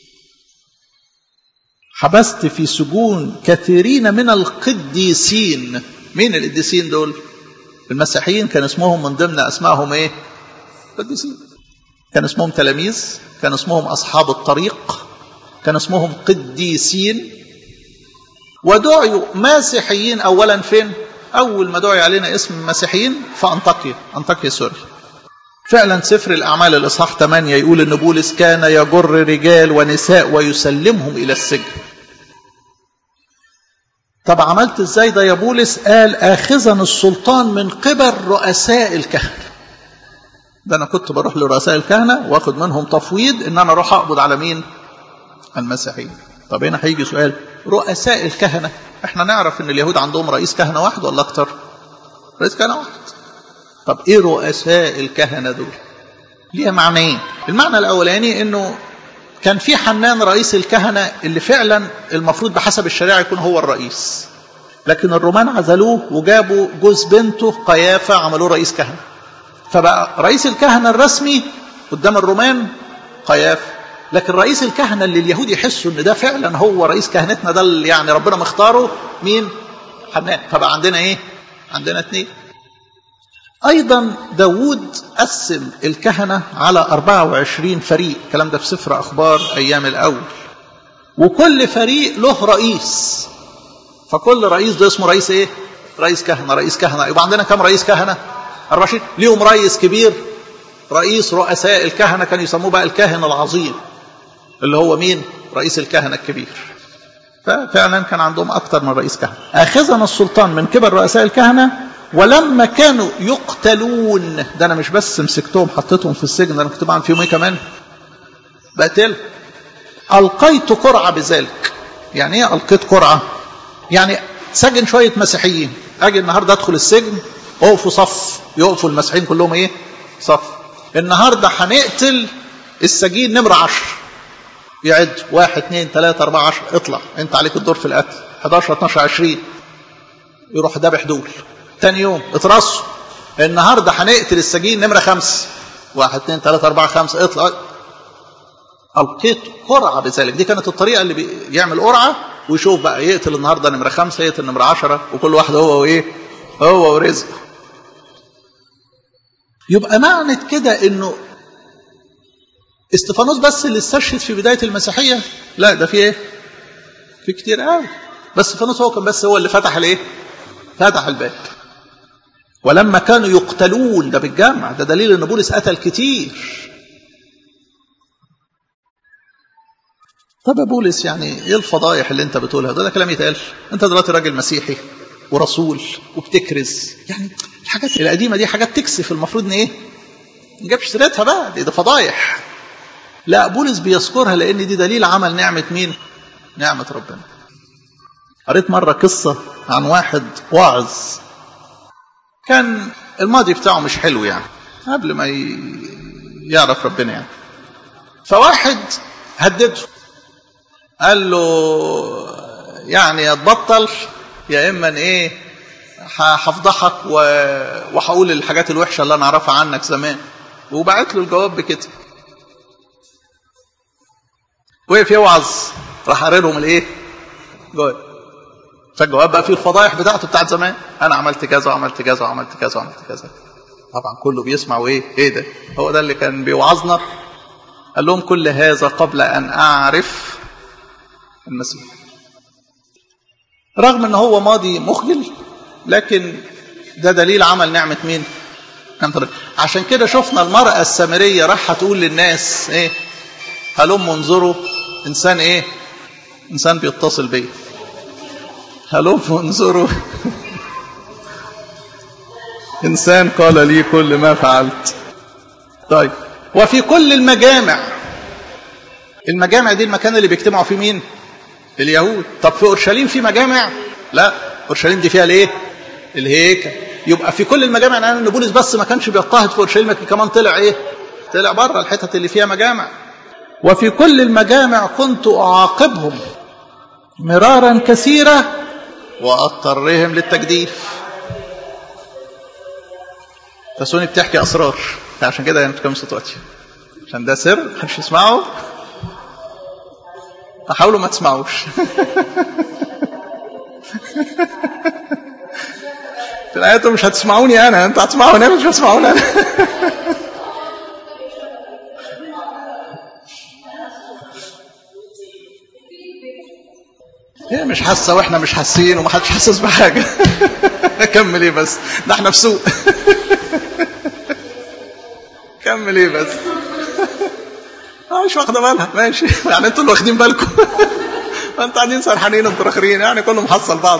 حبست في سجون كثيرين من القديسين مين القديسين دول المسيحيين كان اسمهم من ضمن اسمائهم ايه قديسين كان اسمهم تلاميذ كان اسمهم اصحاب الطريق كان اسمهم قديسين ودعوا مسيحيين اولا فين اول ما دعي علينا اسم مسيحيين في انطاكيا انطاكيا سوريا فعلا سفر الأعمال الإصحاح 8 يقول إن بولس كان يجر رجال ونساء ويسلمهم إلى السجن طب عملت ازاي ده يا بولس قال آخذا السلطان من قبل رؤساء الكهنة ده أنا كنت بروح لرؤساء الكهنة واخد منهم تفويض إن أنا أروح أقبض على مين المسيحيين طب هنا هيجي سؤال رؤساء الكهنة احنا نعرف ان اليهود عندهم رئيس كهنة واحد ولا اكتر رئيس كهنة واحد طب ايه رؤساء الكهنه دول ليها معنيين المعنى الاولاني انه كان في حنان رئيس الكهنه اللي فعلا المفروض بحسب الشريعه يكون هو الرئيس لكن الرومان عزلوه وجابوا جوز بنته قيافه عملوه رئيس كهنه فبقى رئيس الكهنه الرسمي قدام الرومان قيافه لكن رئيس الكهنه اللي اليهود يحسوا ان ده فعلا هو رئيس كهنتنا ده اللي يعني ربنا مختاره مين حنان فبقى عندنا ايه عندنا اثنين أيضا داود قسم الكهنة على 24 فريق الكلام ده في سفر أخبار أيام الأول وكل فريق له رئيس فكل رئيس ده اسمه رئيس إيه؟ رئيس كهنة رئيس كهنة يبقى عندنا كم رئيس كهنة؟ 24 ليهم رئيس كبير رئيس رؤساء الكهنة كانوا يسموه بقى الكاهن العظيم اللي هو مين؟ رئيس الكهنة الكبير ففعلا كان عندهم أكثر من رئيس كهنة أخذنا السلطان من قبل رؤساء الكهنة ولما كانوا يقتلون ده انا مش بس مسكتهم حطيتهم في السجن ده انا كنت بعمل فيهم ايه كمان بقتل القيت قرعه بذلك يعني ايه القيت قرعه يعني سجن شويه مسيحيين اجي النهارده ادخل السجن اقفوا صف يقفوا المسيحيين كلهم ايه صف النهارده هنقتل السجين نمره 10 يعد واحد اثنين ثلاثة أربعة عشر اطلع أنت عليك الدور في القتل 11 12 20 يروح ذابح دول تاني يوم اترصوا النهارده هنقتل السجين نمره خمسه واحد اثنين ثلاثة أربعة خمسة اطلع ألقيت قرعة بذلك دي كانت الطريقة اللي بيعمل قرعة ويشوف بقى يقتل النهارده نمرة خمسة يقتل نمرة عشرة وكل واحد هو وإيه هو ورزق يبقى معنى كده إنه استفانوس بس اللي استشهد في بداية المسيحية لا ده في إيه في كتير قوي بس استفانوس هو كان بس هو اللي فتح الإيه فتح الباب ولما كانوا يقتلون ده بالجمع ده دليل ان بولس قتل كتير طب يا بولس يعني ايه الفضايح اللي انت بتقولها ده, ده كلام يتقال انت دلوقتي راجل مسيحي ورسول وبتكرز يعني الحاجات القديمه دي حاجات تكسف المفروض ان ايه ما نجيبش سيرتها بقى دي, ده فضايح لا بولس بيذكرها لان دي دليل عمل نعمه مين نعمه ربنا قريت مره قصه عن واحد واعظ كان الماضي بتاعه مش حلو يعني قبل ما يعرف ربنا يعني فواحد هدده قال له يعني يا تبطل يا اما ايه هفضحك وهقول الحاجات الوحشه اللي انا اعرفها عنك زمان وبعت له الجواب بكده وقف يوعظ راح قاري لهم الايه؟ جواب فالجواب بقى فيه الفضايح بتاعته بتاعت زمان انا عملت كذا وعملت كذا وعملت كذا وعملت كذا طبعا كله بيسمع وايه ايه ده هو ده اللي كان بيوعظنا قال لهم كل هذا قبل ان اعرف المسيح رغم ان هو ماضي مخجل لكن ده دليل عمل نعمة مين نعمة عشان كده شفنا المرأة السامرية راح تقول للناس ايه هلم انظروا انسان ايه انسان بيتصل بيا هلم انظروا انسان قال لي كل ما فعلت طيب وفي كل المجامع المجامع دي المكان اللي بيجتمعوا فيه مين اليهود طب في اورشليم في مجامع لا اورشليم دي فيها الايه الهيكل يبقى في كل المجامع يعني ان بولس بس ما كانش بيضطهد في اورشليم لكن كمان طلع ايه طلع بره الحتت اللي فيها مجامع وفي كل المجامع كنت اعاقبهم مرارا كثيرة واضطرهم للتجديف فسوني بتحكي اسرار عشان كده انتوا كام صوت عشان ده سر محدش يسمعه فحاولوا ما تسمعوش في الآية مش هتسمعوني أنا أنتوا هتسمعوني أنا مش هتسمعوني أنا هي مش حاسة وإحنا مش حاسين ومحدش حاسس بحاجة كمل إيه بس ده إحنا في سوق كمل إيه بس مش واخده بالها ماشي يعني انتوا اللي واخدين بالكم ما انتوا قاعدين سرحانين انتوا راخرين يعني كله محصل بعض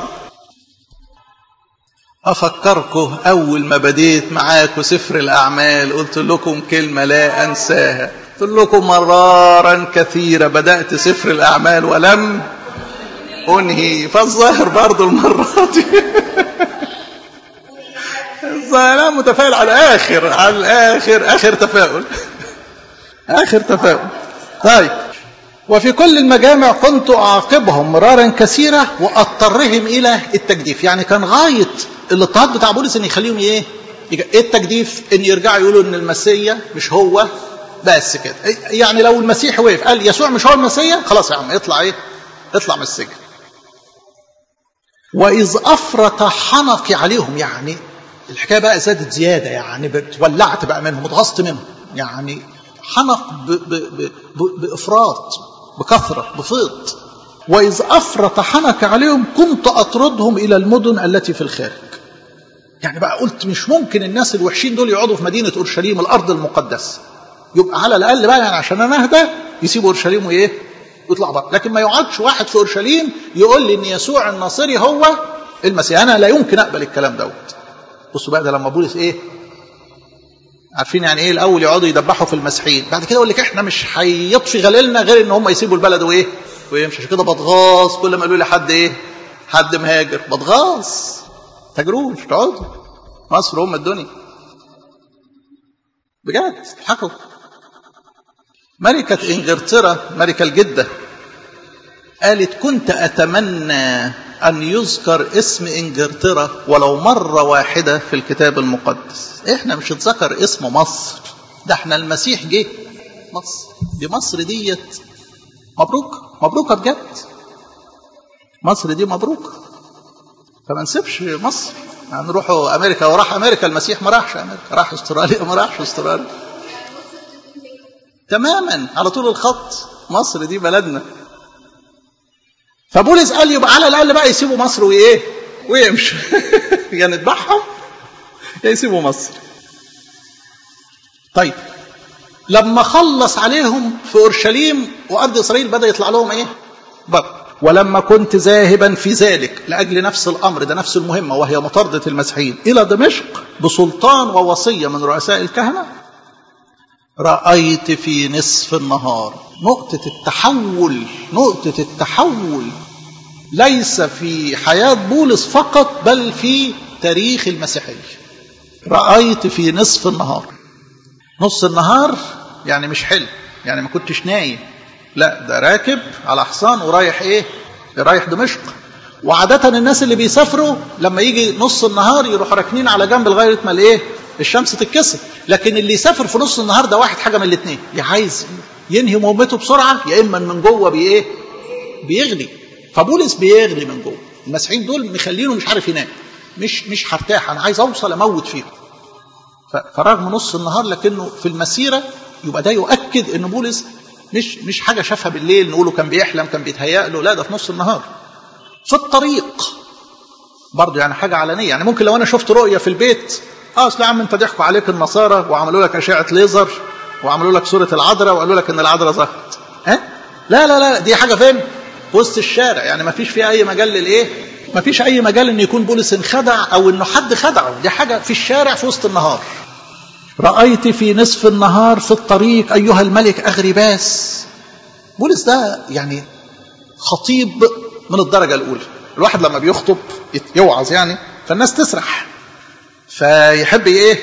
افكركم اول ما بديت معاكم سفر الاعمال قلت لكم كلمه لا انساها قلت لكم مرارا كثيرة بدأت سفر الأعمال ولم أنهي فالظاهر برضو المرة دي الظاهر متفائل على الآخر على الآخر آخر تفاؤل آخر تفاؤل طيب وفي كل المجامع كنت أعاقبهم مرارا كثيرة وأضطرهم إلى التجديف يعني كان غاية الاضطهاد بتاع بولس إن يخليهم إيه إيه التجديف إن يرجعوا يقولوا إن المسيا مش هو بس كده يعني لو المسيح وقف قال يسوع مش هو المسيا خلاص يا عم اطلع إيه اطلع من السجن وإذ أفرط حنقي عليهم يعني الحكاية بقى زادت زيادة يعني ولعت بقى منهم اتغصت منهم يعني حنق ب ب ب ب بإفراط بكثرة بفيض وإذ أفرط حنك عليهم كنت أطردهم إلى المدن التي في الخارج يعني بقى قلت مش ممكن الناس الوحشين دول يقعدوا في مدينة أورشليم الأرض المقدسة يبقى على الأقل بقى يعني عشان أنا أهدى يسيبوا أورشليم وإيه ويطلع بره لكن ما يقعدش واحد في أورشليم يقول لي إن يسوع الناصري هو المسيح أنا لا يمكن أقبل الكلام دوت بصوا بقى ده لما بولس إيه عارفين يعني ايه الاول يقعدوا يدبحوا في المسيحيين بعد كده يقول لك احنا مش هيطفي غليلنا غير ان هم يسيبوا البلد وايه ويمشي عشان كده بتغاص كل ما يقولوا لي حد ايه حد مهاجر بتغاص تجروش تقعدوا مصر ام الدنيا بجد حكوا ملكة انجلترا ملكة الجدة قالت كنت اتمنى أن يذكر اسم إنجلترا ولو مرة واحدة في الكتاب المقدس إحنا مش اتذكر اسم مصر ده إحنا المسيح جه مصر دي مصر ديت مبروك مبروكة بجد مصر دي مبروكة فما نسيبش مصر هنروحوا يعني أمريكا وراح أمريكا المسيح ما راحش أمريكا راح أستراليا ما راحش أستراليا تماما على طول الخط مصر دي بلدنا فبولس قال يبقى على الاقل بقى يسيبوا مصر وايه ويمشوا يا نذبحهم يا يسيبوا مصر طيب لما خلص عليهم في اورشليم وارض اسرائيل بدا يطلع لهم ايه بر ولما كنت ذاهبا في ذلك لاجل نفس الامر ده نفس المهمه وهي مطارده المسيحيين الى دمشق بسلطان ووصيه من رؤساء الكهنه رأيت في نصف النهار نقطة التحول نقطة التحول ليس في حياة بولس فقط بل في تاريخ المسيحية رأيت في نصف النهار نص النهار يعني مش حلم يعني ما كنتش نايم لا ده راكب على حصان ورايح ايه رايح دمشق وعادة الناس اللي بيسافروا لما يجي نص النهار يروحوا راكنين على جنب لغاية ما الايه الشمس تتكسر لكن اللي يسافر في نص النهار ده واحد حاجه من الاثنين يا عايز ينهي مهمته بسرعه يا اما من جوه بايه بيغلي فبولس بيغلي من جوه المسيحيين دول مخلينه مش عارف ينام مش مش هرتاح انا عايز اوصل اموت فيهم فرغم نص النهار لكنه في المسيره يبقى ده يؤكد ان بولس مش مش حاجه شافها بالليل نقوله كان بيحلم كان بيتهيأ له لا ده في نص النهار في الطريق برضه يعني حاجه علنيه يعني ممكن لو انا شفت رؤيه في البيت اه اصل يا عم انت ضحكوا عليك النصارى وعملوا لك اشعه ليزر وعملوا لك صوره العذراء وقالوا لك ان العذراء ظهرت ها لا لا لا دي حاجه فين في وسط الشارع يعني ما فيش فيها اي مجال للايه ما فيش اي مجال ان يكون بولس انخدع او انه حد خدعه دي حاجه في الشارع في وسط النهار رايت في نصف النهار في الطريق ايها الملك اغرباس بولس ده يعني خطيب من الدرجة الأولى الواحد لما بيخطب يوعظ يعني فالناس تسرح فيحب ايه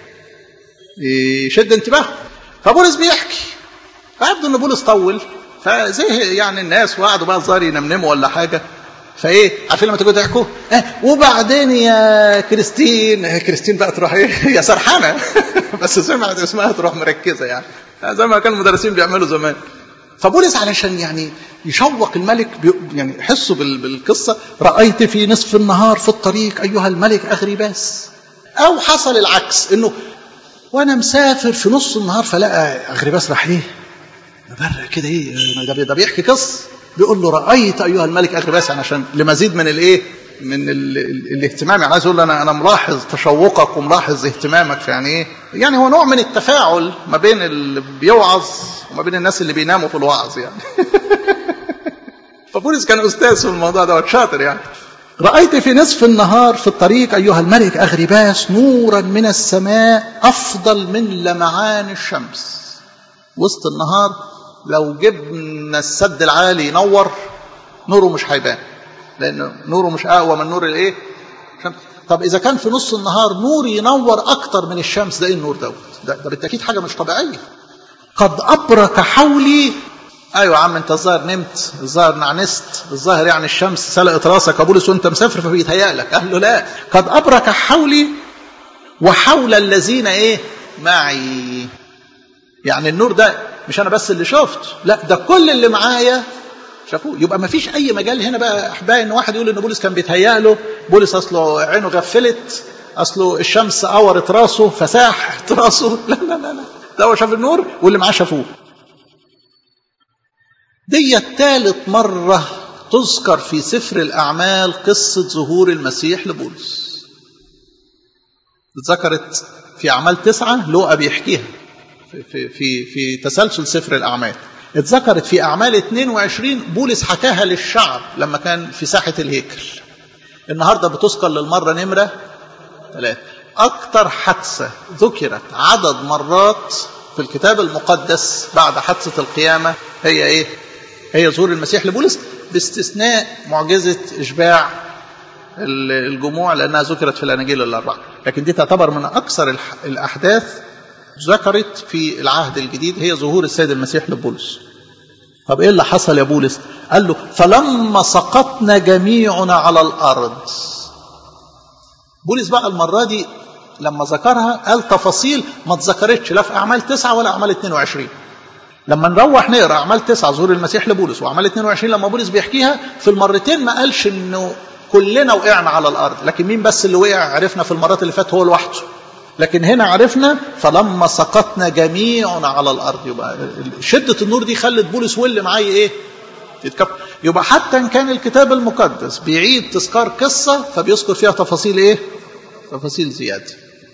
يشد انتباهه فبولس بيحكي فيبدو ان بولس طول فزي يعني الناس وقعدوا بقى الظاهر ينمنموا ولا حاجه فايه عارفين لما تيجوا تحكوا اه وبعدين يا كريستين كريستين بقى تروح ايه هي سرحانه بس سمعت اسمها تروح مركزه يعني زي ما كان المدرسين بيعملوا زمان فبولس علشان يعني يشوق الملك يعني حسوا بالقصه رايت في نصف النهار في الطريق ايها الملك اغريباس او حصل العكس انه وانا مسافر في نص النهار فلقى اغريباس راح ايه مبرق كده ايه ده ده بيحكي قصه بيقول له رايت ايها الملك اغريباس يعني عشان لمزيد من الايه من ال ال الاهتمام يعني عايز اقول انا انا ملاحظ تشوقك وملاحظ اهتمامك في يعني ايه يعني هو نوع من التفاعل ما بين اللي بيوعظ وما بين الناس اللي بيناموا في الوعظ يعني فبولس كان استاذ في الموضوع ده شاطر يعني رأيت في نصف النهار في الطريق أيها الملك أغرباس نورا من السماء أفضل من لمعان الشمس وسط النهار لو جبنا السد العالي ينور نوره مش هيبان لأن نوره مش أقوى من نور الإيه؟ الشمس طب إذا كان في نص النهار نور ينور أكتر من الشمس ده إيه النور دوت؟ ده, ده بالتأكيد حاجة مش طبيعية قد أبرك حولي ايوه يا عم انت الظاهر نمت الظاهر نعنست الظاهر يعني الشمس سلقت راسك يا بولس وانت مسافر فبيتهيأ لك قال له لا قد ابرك حولي وحول الذين ايه معي يعني النور ده مش انا بس اللي شفت لا ده كل اللي معايا شافوه يبقى ما فيش اي مجال هنا بقى احبائي ان واحد يقول ان بولس كان بيتهيأ له بولس اصله عينه غفلت اصله الشمس قورت راسه فساحت راسه لا لا لا لا ده هو شاف النور واللي معاه شافوه دي ثالث مرة تذكر في سفر الأعمال قصة ظهور المسيح لبولس اتذكرت في أعمال تسعة لوقا بيحكيها في, في, في, في تسلسل سفر الأعمال اتذكرت في أعمال 22 بولس حكاها للشعب لما كان في ساحة الهيكل النهاردة بتذكر للمرة نمرة ثلاثة أكثر حادثة ذكرت عدد مرات في الكتاب المقدس بعد حادثة القيامة هي إيه؟ هي ظهور المسيح لبولس باستثناء معجزة إشباع الجموع لأنها ذكرت في الأناجيل الأربعة لكن دي تعتبر من أكثر الأحداث ذكرت في العهد الجديد هي ظهور السيد المسيح لبولس طب إيه اللي حصل يا بولس قال له فلما سقطنا جميعنا على الأرض بولس بقى المرة دي لما ذكرها قال تفاصيل ما اتذكرتش لا في أعمال تسعة ولا أعمال 22 لما نروح نقرا اعمال تسعة ظهور المسيح لبولس واعمال 22 لما بولس بيحكيها في المرتين ما قالش انه كلنا وقعنا على الارض لكن مين بس اللي وقع عرفنا في المرات اللي فاتت هو لوحده لكن هنا عرفنا فلما سقطنا جميعنا على الارض يبقى شده النور دي خلت بولس واللي معاه ايه يتكب يبقى حتى ان كان الكتاب المقدس بيعيد تذكار قصه فبيذكر فيها تفاصيل ايه تفاصيل زياده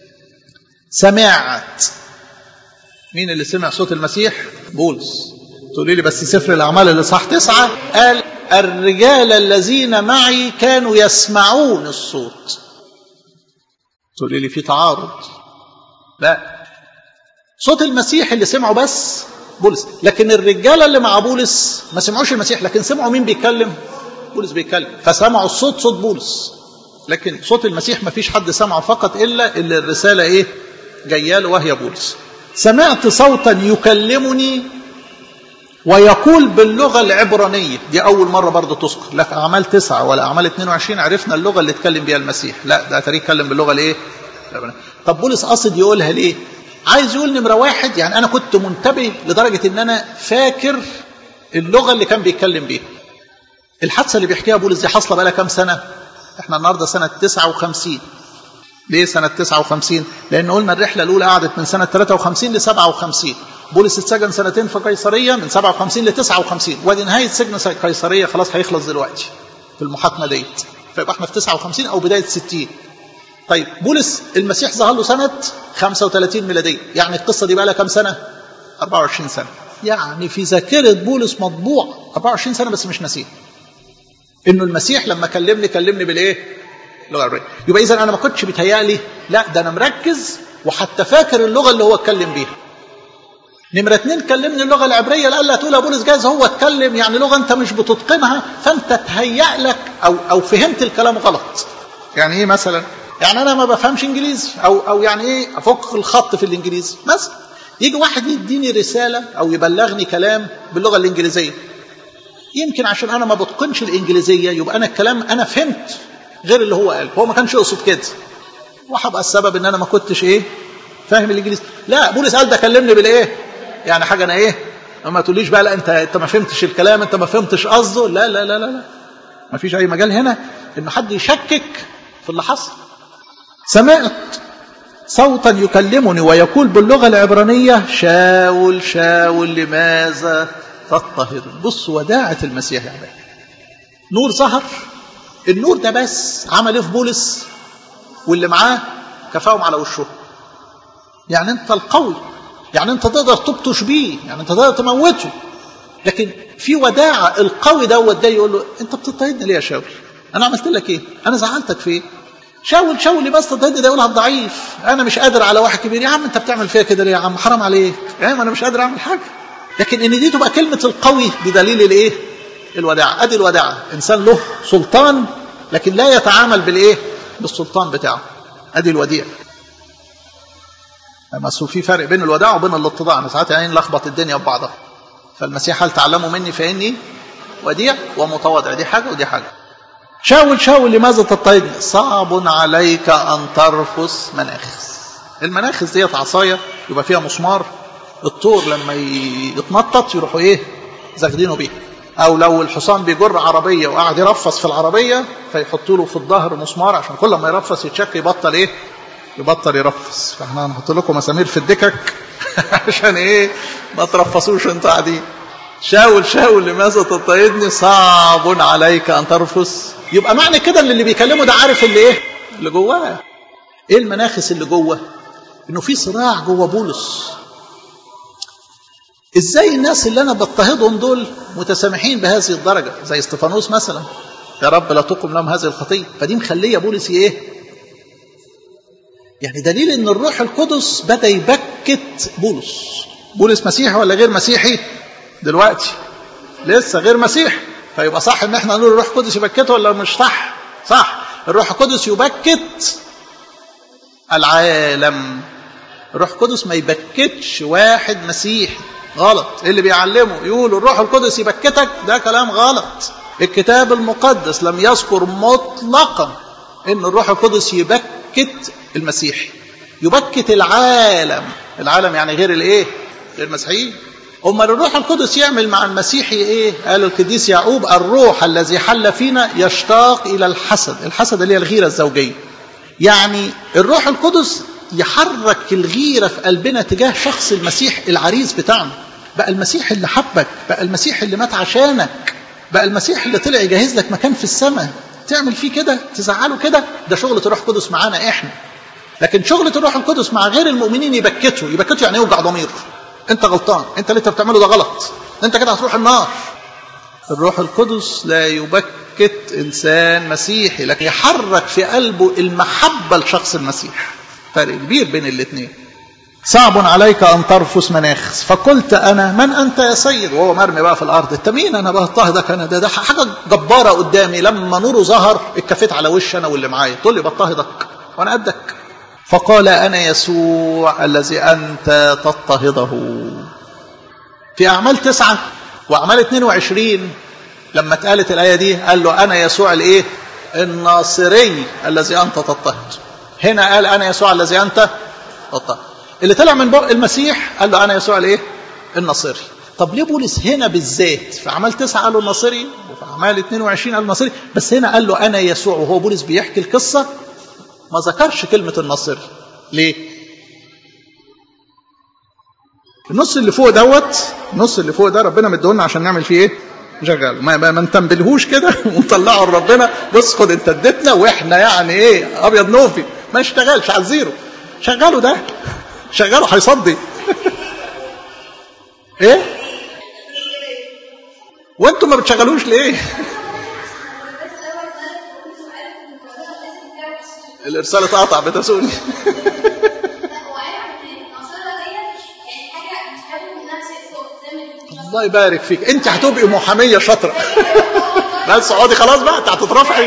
سمعت مين اللي سمع صوت المسيح بولس تقولي لي بس سفر الأعمال اللي صح تسعة قال الرجال الذين معي كانوا يسمعون الصوت تقولي لي في تعارض لا صوت المسيح اللي سمعه بس بولس لكن الرجالة اللي مع بولس ما سمعوش المسيح لكن سمعوا مين بيتكلم بولس بيتكلم فسمعوا الصوت صوت بولس لكن صوت المسيح ما فيش حد سمعه فقط إلا اللي الرسالة إيه جايه له وهي بولس سمعت صوتا يكلمني ويقول باللغة العبرانية دي أول مرة برضه تذكر لا في أعمال تسعة ولا أعمال 22 عرفنا اللغة اللي اتكلم بها المسيح لا ده تاريخ اتكلم باللغة الإيه؟ طب بولس قصد يقولها ليه؟ عايز يقول نمرة واحد يعني أنا كنت منتبه لدرجة إن أنا فاكر اللغة اللي كان بيتكلم بيها الحادثة اللي بيحكيها بولس دي حاصلة بقى كام سنة؟ احنا النهارده سنة 59 ليه سنة 59 لأن قلنا الرحلة الأولى قعدت من سنة 53 ل 57 بولس اتسجن سنتين في قيصرية من 57 ل 59 وادي نهاية سجن قيصرية خلاص هيخلص دلوقتي في المحاكمة ديت فيبقى احنا في 59 أو بداية 60 طيب بولس المسيح ظهر له سنة 35 ميلادية يعني القصة دي بقى لها كام سنة 24 سنة يعني في ذاكرة بولس مطبوع 24 سنة بس مش ناسيه انه المسيح لما كلمني كلمني بالايه اللغه العبريه يبقى اذا انا ما كنتش بيتهيألي لا ده انا مركز وحتى فاكر اللغه اللي هو اتكلم بيها نمرة اتنين كلمني اللغة العبرية لألا تقول يا بولس جايز هو اتكلم يعني لغة أنت مش بتتقنها فأنت تهيأ لك أو أو فهمت الكلام غلط. يعني ايه مثلا يعني أنا ما بفهمش إنجليزي أو أو يعني إيه أفك الخط في الإنجليزي مثلا. يجي واحد يديني رسالة أو يبلغني كلام باللغة الإنجليزية. يمكن عشان أنا ما بتقنش الإنجليزية يبقى أنا الكلام أنا فهمت غير اللي هو قال، هو ما كانش يقصد كده. وهبقى السبب إن أنا ما كنتش إيه؟ فاهم الإنجليزي. لا بولس قال ده كلمني بالإيه؟ يعني حاجه انا ايه ما تقوليش بقى لا انت انت ما فهمتش الكلام انت ما فهمتش قصده لا لا لا لا لا ما فيش اي مجال هنا ان حد يشكك في اللي حصل سمعت صوتا يكلمني ويقول باللغه العبرانيه شاول شاول لماذا تضطهد بص وداعه المسيح يا عباد نور ظهر النور ده بس عمل ايه في بولس واللي معاه كفاهم على وشه يعني انت القوي يعني انت تقدر تبطش بيه يعني انت تقدر تموته لكن في وداعة القوي دوت ده يقول له انت بتضطهدني ليه يا شاول انا عملت لك ايه انا زعلتك في ايه شاول شاول بس تضطهدني ده يقولها الضعيف انا مش قادر على واحد كبير يا عم انت بتعمل فيا كده ليه يا عم حرام عليك يا عم انا مش قادر اعمل حاجه لكن ان دي تبقى كلمه القوي دي دليل الايه الوداعه ادي الوداعه انسان له سلطان لكن لا يتعامل بالايه بالسلطان بتاعه ادي الوديع بس في فرق بين الوداع وبين الاتضاع انا ساعات يعني نلخبط الدنيا ببعضها فالمسيح هل تعلموا مني فاني وديع ومتواضع دي حاجه ودي حاجه شاول شاول لماذا تضطهدني صعب عليك ان ترفس مناخس المناخس ديت عصايه يبقى فيها مسمار الطور لما يتنطط يروحوا ايه زاخدينه بيها او لو الحصان بيجر عربيه وقعد يرفس في العربيه فيحطوا له في الظهر مسمار عشان كل ما يرفس يتشك يبطل ايه يبطل يرفس فاحنا هنحط لكم مسامير في الدكك عشان ايه ما ترفصوش انتوا قاعدين شاول شاول لماذا تضطهدني صعب عليك ان ترفس يبقى معنى كده ان اللي بيكلمه ده عارف اللي ايه اللي جواه ايه المناخس اللي جوه انه في صراع جوه بولس ازاي الناس اللي انا بضطهدهم دول متسامحين بهذه الدرجه زي استفانوس مثلا يا رب لا تقم لهم هذه الخطيه فدي مخليه بولس ايه يعني دليل ان الروح القدس بدا يبكت بولس بولس مسيحي ولا غير مسيحي دلوقتي لسه غير مسيحي فيبقى صح ان احنا نقول الروح القدس يبكته ولا مش صح صح الروح القدس يبكت العالم الروح القدس ما يبكتش واحد مسيحي غلط اللي بيعلمه يقول الروح القدس يبكتك ده كلام غلط الكتاب المقدس لم يذكر مطلقا ان الروح القدس يبكت المسيحي يبكت العالم العالم يعني غير الايه غير المسيحيين امال الروح القدس يعمل مع المسيحي ايه قال القديس يعقوب الروح الذي حل فينا يشتاق الى الحسد الحسد اللي هي الغيره الزوجيه يعني الروح القدس يحرك الغيره في قلبنا تجاه شخص المسيح العريس بتاعنا بقى المسيح اللي حبك بقى المسيح اللي مات عشانك بقى المسيح اللي طلع يجهز لك مكان في السماء تعمل فيه كده تزعله كده ده شغلة الروح القدس معانا احنا لكن شغلة الروح القدس مع غير المؤمنين يبكتوا يبكتوا يعني يوجع ضميره انت غلطان انت اللي انت بتعمله ده غلط انت كده هتروح النار الروح القدس لا يبكت انسان مسيحي لكن يحرك في قلبه المحبة لشخص المسيح فرق كبير بين الاثنين صعب عليك ان ترفس مناخس فقلت انا من انت يا سيد وهو مرمي بقى في الارض انت مين انا بضطهدك انا ده, ده حاجه جباره قدامي لما نوره ظهر اتكفيت على وش انا واللي معايا تقول لي بضطهدك وانا قدك فقال انا يسوع الذي انت تضطهده في اعمال تسعة واعمال 22 لما اتقالت الايه دي قال له انا يسوع الايه الناصري الذي انت تضطهد هنا قال انا يسوع الذي انت تضطهد اللي طلع من بق المسيح قال له انا يسوع الايه الناصري طب ليه بولس هنا بالذات في اعمال تسعة قال له الناصري وفي اعمال 22 قال الناصري بس هنا قال له انا يسوع وهو بولس بيحكي القصه ما ذكرش كلمه الناصري ليه النص اللي فوق دوت النص اللي فوق ده ربنا مديهولنا عشان نعمل فيه ايه شغال ما, ما, ما نتنبلهوش كده ونطلعه لربنا بص خد انت اديتنا واحنا يعني ايه ابيض نوفي ما اشتغلش على الزيرو شغله ده شغله هيصدي ايه وانتم ما بتشغلوش ليه الارسال اتقطع بتسوني الله يبارك فيك انت هتبقي محاميه شاطره بس اقعدي خلاص بقى انت هتترفعي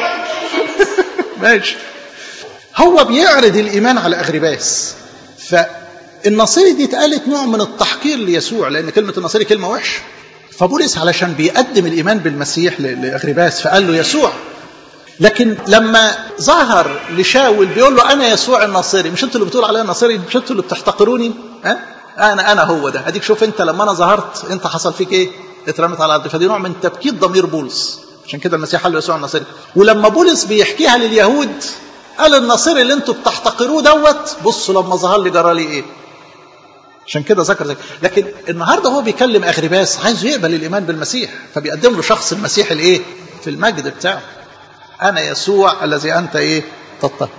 ماشي هو بيعرض الايمان على اغرباس فالنصيري دي اتقالت نوع من التحقير ليسوع لان كلمه النصيري كلمه وحشه فبولس علشان بيقدم الايمان بالمسيح لاغرباس فقال له يسوع لكن لما ظهر لشاول بيقول له انا يسوع الناصري مش انتوا اللي بتقول عليا الناصري مش انتوا اللي بتحتقروني ها انا انا هو ده اديك شوف انت لما انا ظهرت انت حصل فيك ايه اترمت على الارض فدي نوع من تبكيت ضمير بولس عشان كده المسيح قال له يسوع الناصري ولما بولس بيحكيها لليهود قال الناصري اللي انتوا بتحتقروه دوت بصوا لما ظهر لي جرى لي ايه عشان كده ذكر ذلك لكن النهارده هو بيكلم اغرباس عايزه يقبل الايمان بالمسيح فبيقدم له شخص المسيح الايه في المجد بتاعه انا يسوع الذي انت ايه تضطهد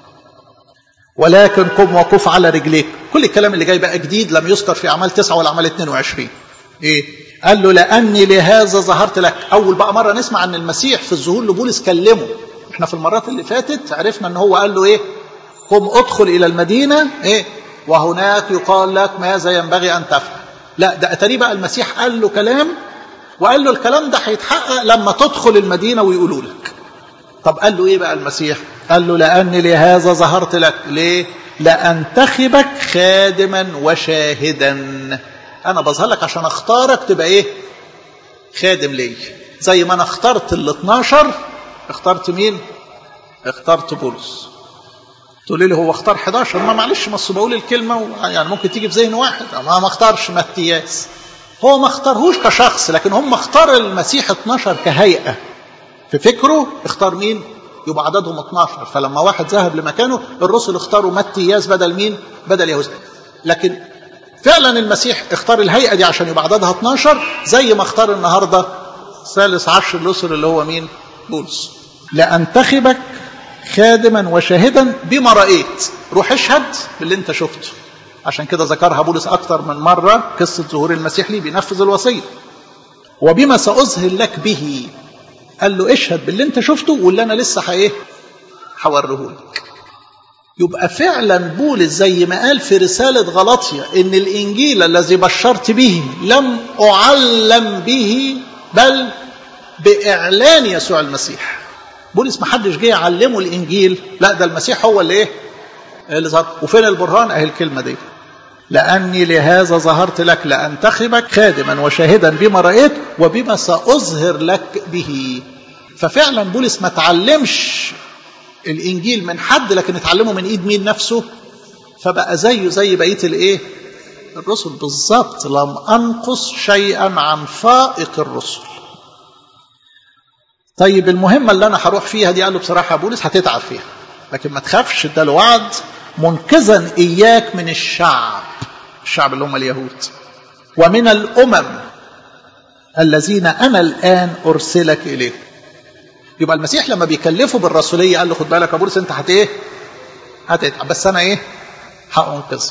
ولكن قم وقف على رجليك كل الكلام اللي جاي بقى جديد لم يذكر في اعمال تسعة ولا اعمال 22 ايه قال له لاني لهذا ظهرت لك اول بقى مره نسمع ان المسيح في الظهور لبولس كلمه احنا في المرات اللي فاتت عرفنا ان هو قال له ايه قم ادخل الى المدينه ايه وهناك يقال لك ماذا ينبغي ان تفعل لا ده اتاري بقى المسيح قال له كلام وقال له الكلام ده هيتحقق لما تدخل المدينه ويقولوا لك طب قال له ايه بقى المسيح قال له لاني لهذا ظهرت لك ليه لانتخبك خادما وشاهدا انا بظهر لك عشان اختارك تبقى ايه خادم لي زي ما انا اخترت ال 12 اخترت مين اخترت بولس تقول لي هو اختار 11 ما معلش ما بقول الكلمه يعني ممكن تيجي في ذهن واحد ما ما اختارش متياس هو ما اختارهوش كشخص لكن هم اختار المسيح 12 كهيئه في فكره اختار مين يبقى عددهم 12 فلما واحد ذهب لمكانه الرسل اختاروا متياس بدل مين بدل يهوذا لكن فعلا المسيح اختار الهيئه دي عشان يبقى عددها 12 زي ما اختار النهارده ثالث عشر الرسل اللي هو مين بولس لانتخبك خادما وشاهدا بما رأيت روح اشهد باللي انت شفته عشان كده ذكرها بولس أكثر من مرة قصة ظهور المسيح لي بينفذ الوصية وبما سأظهر لك به قال له اشهد باللي انت شفته واللي انا لسه ايه هوريهولك يبقى فعلا بولس زي ما قال في رسالة غلطية ان الانجيل الذي بشرت به لم اعلم به بل باعلان يسوع المسيح بولس ما حدش جه يعلمه الانجيل لا ده المسيح هو اللي ايه اللي ظهر وفين البرهان اهي الكلمه دي لاني لهذا ظهرت لك لانتخبك خادما وشاهدا بما رايت وبما ساظهر لك به ففعلا بولس ما تعلمش الانجيل من حد لكن اتعلمه من ايد مين نفسه فبقى زيه زي بقيه الايه الرسل بالظبط لم انقص شيئا عن فائق الرسل طيب المهمة اللي أنا هروح فيها دي قال له بصراحة بولس هتتعب فيها لكن ما تخافش ده الوعد منقذا إياك من الشعب الشعب اللي هم اليهود ومن الأمم الذين أنا الآن أرسلك إليهم يبقى المسيح لما بيكلفه بالرسولية قال له خد بالك يا بولس أنت هت إيه؟ هتتعب بس أنا إيه؟ هأنقذك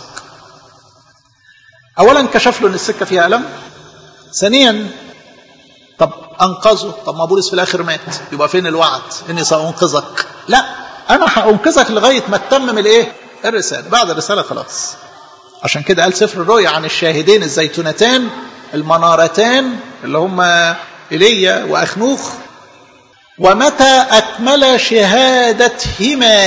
أولا كشف له إن السكة فيها ألم ثانيا طب انقذه طب ما بولس في الاخر مات يبقى فين الوعد اني سانقذك لا انا هانقذك لغايه ما تتمم الايه الرساله بعد الرساله خلاص عشان كده قال سفر الرؤيا عن الشاهدين الزيتونتان المنارتان اللي هم ايليا واخنوخ ومتى اكمل شهادتهما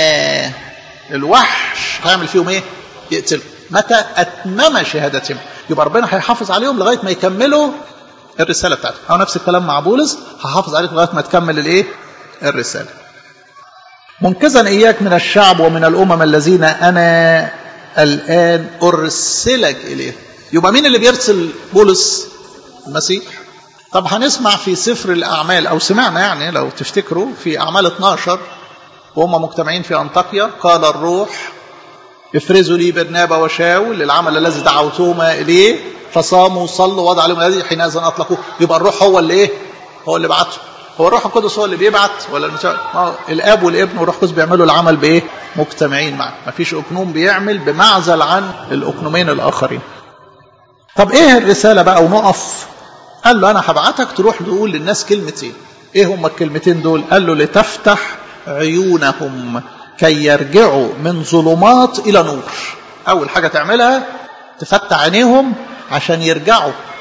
الوحش هيعمل فيهم ايه يقتل متى اتمم شهادتهما يبقى ربنا هيحافظ عليهم لغايه ما يكملوا الرساله بتاعته او نفس الكلام مع بولس هحافظ عليك لغايه ما تكمل الايه الرساله منقذا اياك من الشعب ومن الامم الذين انا الان ارسلك اليه يبقى مين اللي بيرسل بولس المسيح طب هنسمع في سفر الاعمال او سمعنا يعني لو تفتكروا في اعمال 12 وهم مجتمعين في انطاكيا قال الروح افرزوا لي برنابا وشاول للعمل الذي دعوتهما اليه فصاموا وصلوا وضع عليهم الذي حينئذ اطلقوه يبقى الروح هو اللي ايه؟ هو اللي بعته هو الروح القدس هو اللي بيبعت ولا المساعد؟ الاب والابن والروح القدس بيعملوا العمل بايه؟ مجتمعين معا ما فيش اقنوم بيعمل بمعزل عن الاقنومين الاخرين طب ايه الرساله بقى ونقف قال له انا هبعتك تروح تقول للناس كلمتين ايه هم الكلمتين دول قال له لتفتح عيونهم كي يرجعوا من ظلمات الى نور اول حاجه تعملها تفتح عينيهم عشان يرجعوا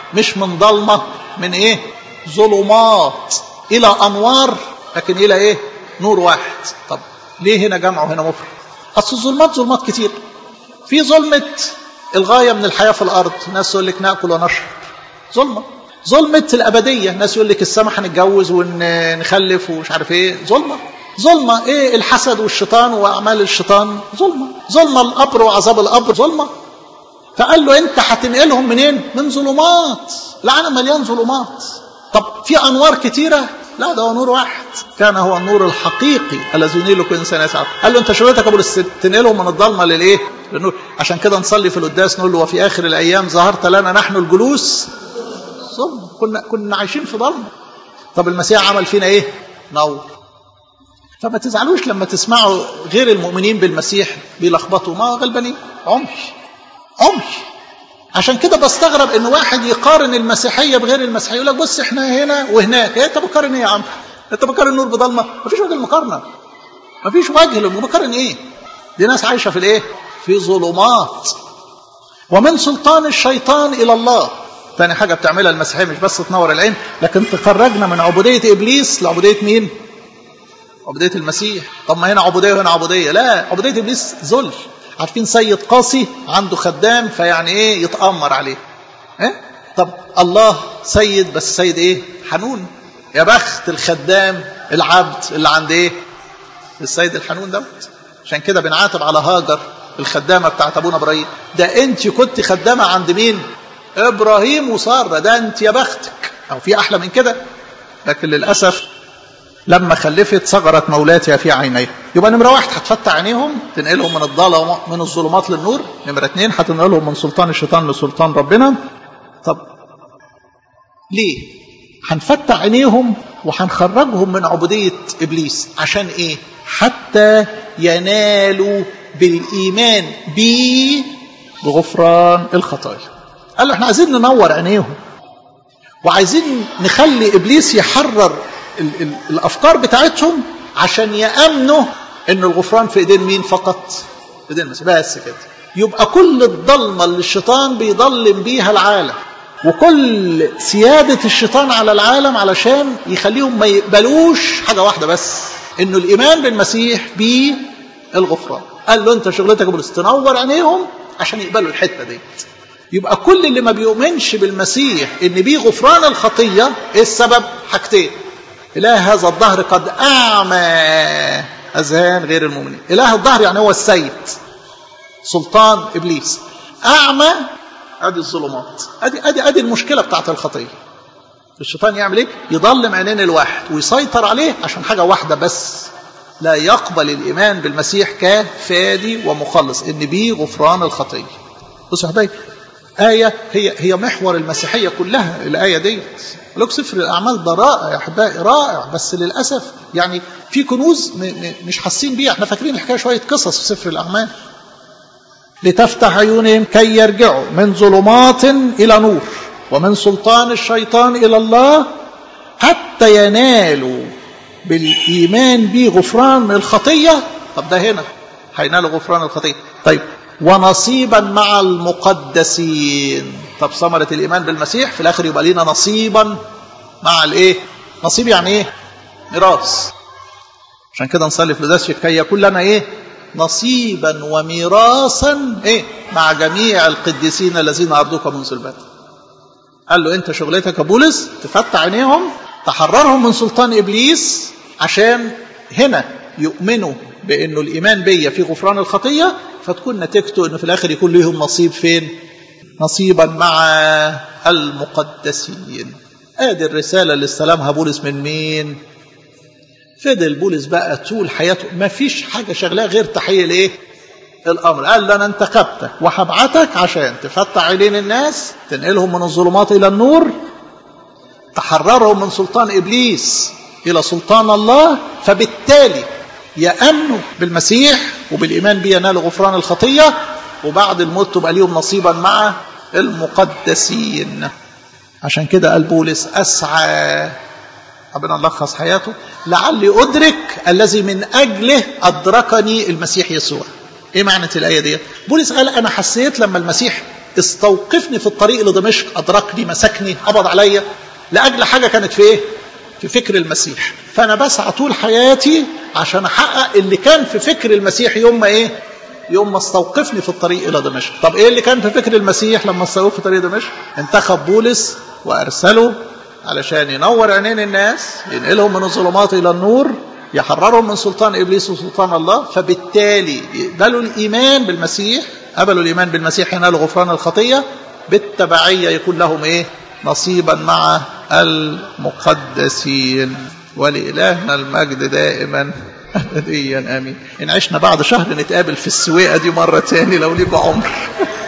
مش من ضلمة من ايه ظلمات الى انوار لكن الى ايه نور واحد طب ليه هنا جمع وهنا مفرد اصل الظلمات ظلمات كتير في ظلمة الغاية من الحياة في الأرض ناس يقول لك نأكل ونشرب ظلمة ظلمة الأبدية ناس يقول لك السماء هنتجوز ونخلف ومش عارف ايه ظلمة ظلمة ايه الحسد والشيطان وأعمال الشيطان ظلمة ظلمة القبر وعذاب القبر ظلمة فقال له انت هتنقلهم منين من ظلمات العالم مليان ظلمات طب في انوار كتيره لا ده هو نور واحد كان هو النور الحقيقي الذي ينير كل انسان يسعى قال له انت شغلتك ابو تنقلهم من الضلمه للايه للنور عشان كده نصلي في القداس نقول له وفي اخر الايام ظهرت لنا نحن الجلوس ظلم كنا كنا عايشين في ضلمه طب المسيح عمل فينا ايه نور فما تزعلوش لما تسمعوا غير المؤمنين بالمسيح بيلخبطوا ما غلبانين عمي عمي عشان كده بستغرب ان واحد يقارن المسيحيه بغير المسيحيه يقول لك بص احنا هنا وهناك إيه انت بتقارن ايه يا عم انت بتقارن نور بضلمه مفيش وجه المقارنه مفيش وجه بقارن ايه دي ناس عايشه في الايه في ظلمات ومن سلطان الشيطان الى الله تاني حاجه بتعملها المسيحيه مش بس تنور العين لكن تخرجنا من عبوديه ابليس لعبوديه مين عبوديه المسيح طب ما هنا عبوديه وهنا عبوديه لا عبوديه ابليس ذل عارفين سيد قاسي عنده خدام فيعني ايه يتأمر عليه إيه؟ طب الله سيد بس سيد ايه حنون يا بخت الخدام العبد اللي عند ايه السيد الحنون دوت عشان كده بنعاتب على هاجر الخدامه بتاعت ابونا ابراهيم ده انت كنت خدامه عند مين ابراهيم وساره ده انت يا بختك او في احلى من كده لكن للاسف لما خلفت صغرت مولاتها في عينيها يبقى نمرة واحد هتفتح عينيهم تنقلهم من الضلمة من الظلمات للنور نمرة اتنين هتنقلهم من سلطان الشيطان لسلطان ربنا طب ليه هنفتح عينيهم وهنخرجهم من عبودية إبليس عشان إيه حتى ينالوا بالإيمان بي بغفران الخطايا قال له احنا عايزين ننور عينيهم وعايزين نخلي إبليس يحرر ال ال الافكار بتاعتهم عشان يامنوا ان الغفران في ايدين مين فقط في ايدين المسيح بس كده يبقى كل الضلمه اللي الشيطان بيضلم بيها العالم وكل سياده الشيطان على العالم علشان يخليهم ما يقبلوش حاجه واحده بس انه الايمان بالمسيح بالغفران قال له انت شغلتك بس تنور عينيهم عشان يقبلوا الحته دي يبقى كل اللي ما بيؤمنش بالمسيح ان بيه غفران الخطيه ايه السبب حاجتين إله هذا الظهر قد أعمى أذهان غير المؤمنين إله الظهر يعني هو السيد سلطان إبليس أعمى أدي الظلمات أدي, أدي, أدي المشكلة بتاعت الخطية الشيطان يعمل إيه يضلم عينين الواحد ويسيطر عليه عشان حاجة واحدة بس لا يقبل الإيمان بالمسيح كفادي ومخلص إن بيه غفران الخطية بصوا يا حبايبي آية هي هي محور المسيحية كلها الآية دي لك سفر الأعمال ده رائع يا أحبائي رائع بس للأسف يعني في كنوز مش حاسين بيها احنا فاكرين الحكاية شوية قصص في سفر الأعمال لتفتح عيونهم كي يرجعوا من ظلمات إلى نور ومن سلطان الشيطان إلى الله حتى ينالوا بالإيمان به غفران الخطية طب ده هنا هينالوا غفران الخطية طيب ونصيبا مع المقدسين طب ثمرة الإيمان بالمسيح في الآخر يبقى لينا نصيبا مع الإيه نصيب يعني إيه ميراث عشان كده نصلي في القداس كي يكون لنا إيه نصيبا وميراثا إيه مع جميع القديسين الذين أرضوك من سلبات قال له أنت شغلتك يا بولس تفتح عينيهم تحررهم من سلطان إبليس عشان هنا يؤمنوا بأنه الإيمان بيا في غفران الخطية فتكون نتيجته أنه في الآخر يكون لهم نصيب فين نصيبا مع المقدسين ادي الرسالة اللي استلمها بولس من مين فضل بولس بقى طول حياته ما فيش حاجة شغلاه غير تحية لايه الامر قال له انا انتخبتك وهبعتك عشان تفتح عينين الناس تنقلهم من الظلمات الى النور تحررهم من سلطان ابليس الى سلطان الله فبالتالي يامنوا بالمسيح وبالايمان به ينالوا غفران الخطيه وبعد الموت تبقى ليهم نصيبا مع المقدسين عشان كده قال بولس اسعى ربنا نلخص حياته لعلي ادرك الذي من اجله ادركني المسيح يسوع ايه معنى الايه دي بولس قال انا حسيت لما المسيح استوقفني في الطريق لدمشق ادركني مسكني قبض عليا لاجل حاجه كانت في ايه في فكر المسيح فانا بسعى طول حياتي عشان احقق اللي كان في فكر المسيح يوم ما ايه يوم ما استوقفني في الطريق الى دمشق طب ايه اللي كان في فكر المسيح لما استوقف في طريق دمشق انتخب بولس وارسله علشان ينور عينين الناس ينقلهم من الظلمات الى النور يحررهم من سلطان ابليس وسلطان الله فبالتالي يقبلوا الايمان بالمسيح قبلوا الايمان بالمسيح ينالوا غفران الخطيه بالتبعيه يكون لهم ايه نصيبا مع المقدسين ولإلهنا المجد دائما أبديا آمين إن عشنا بعد شهر نتقابل في السويقة دي مرة تاني لو ليكوا عمر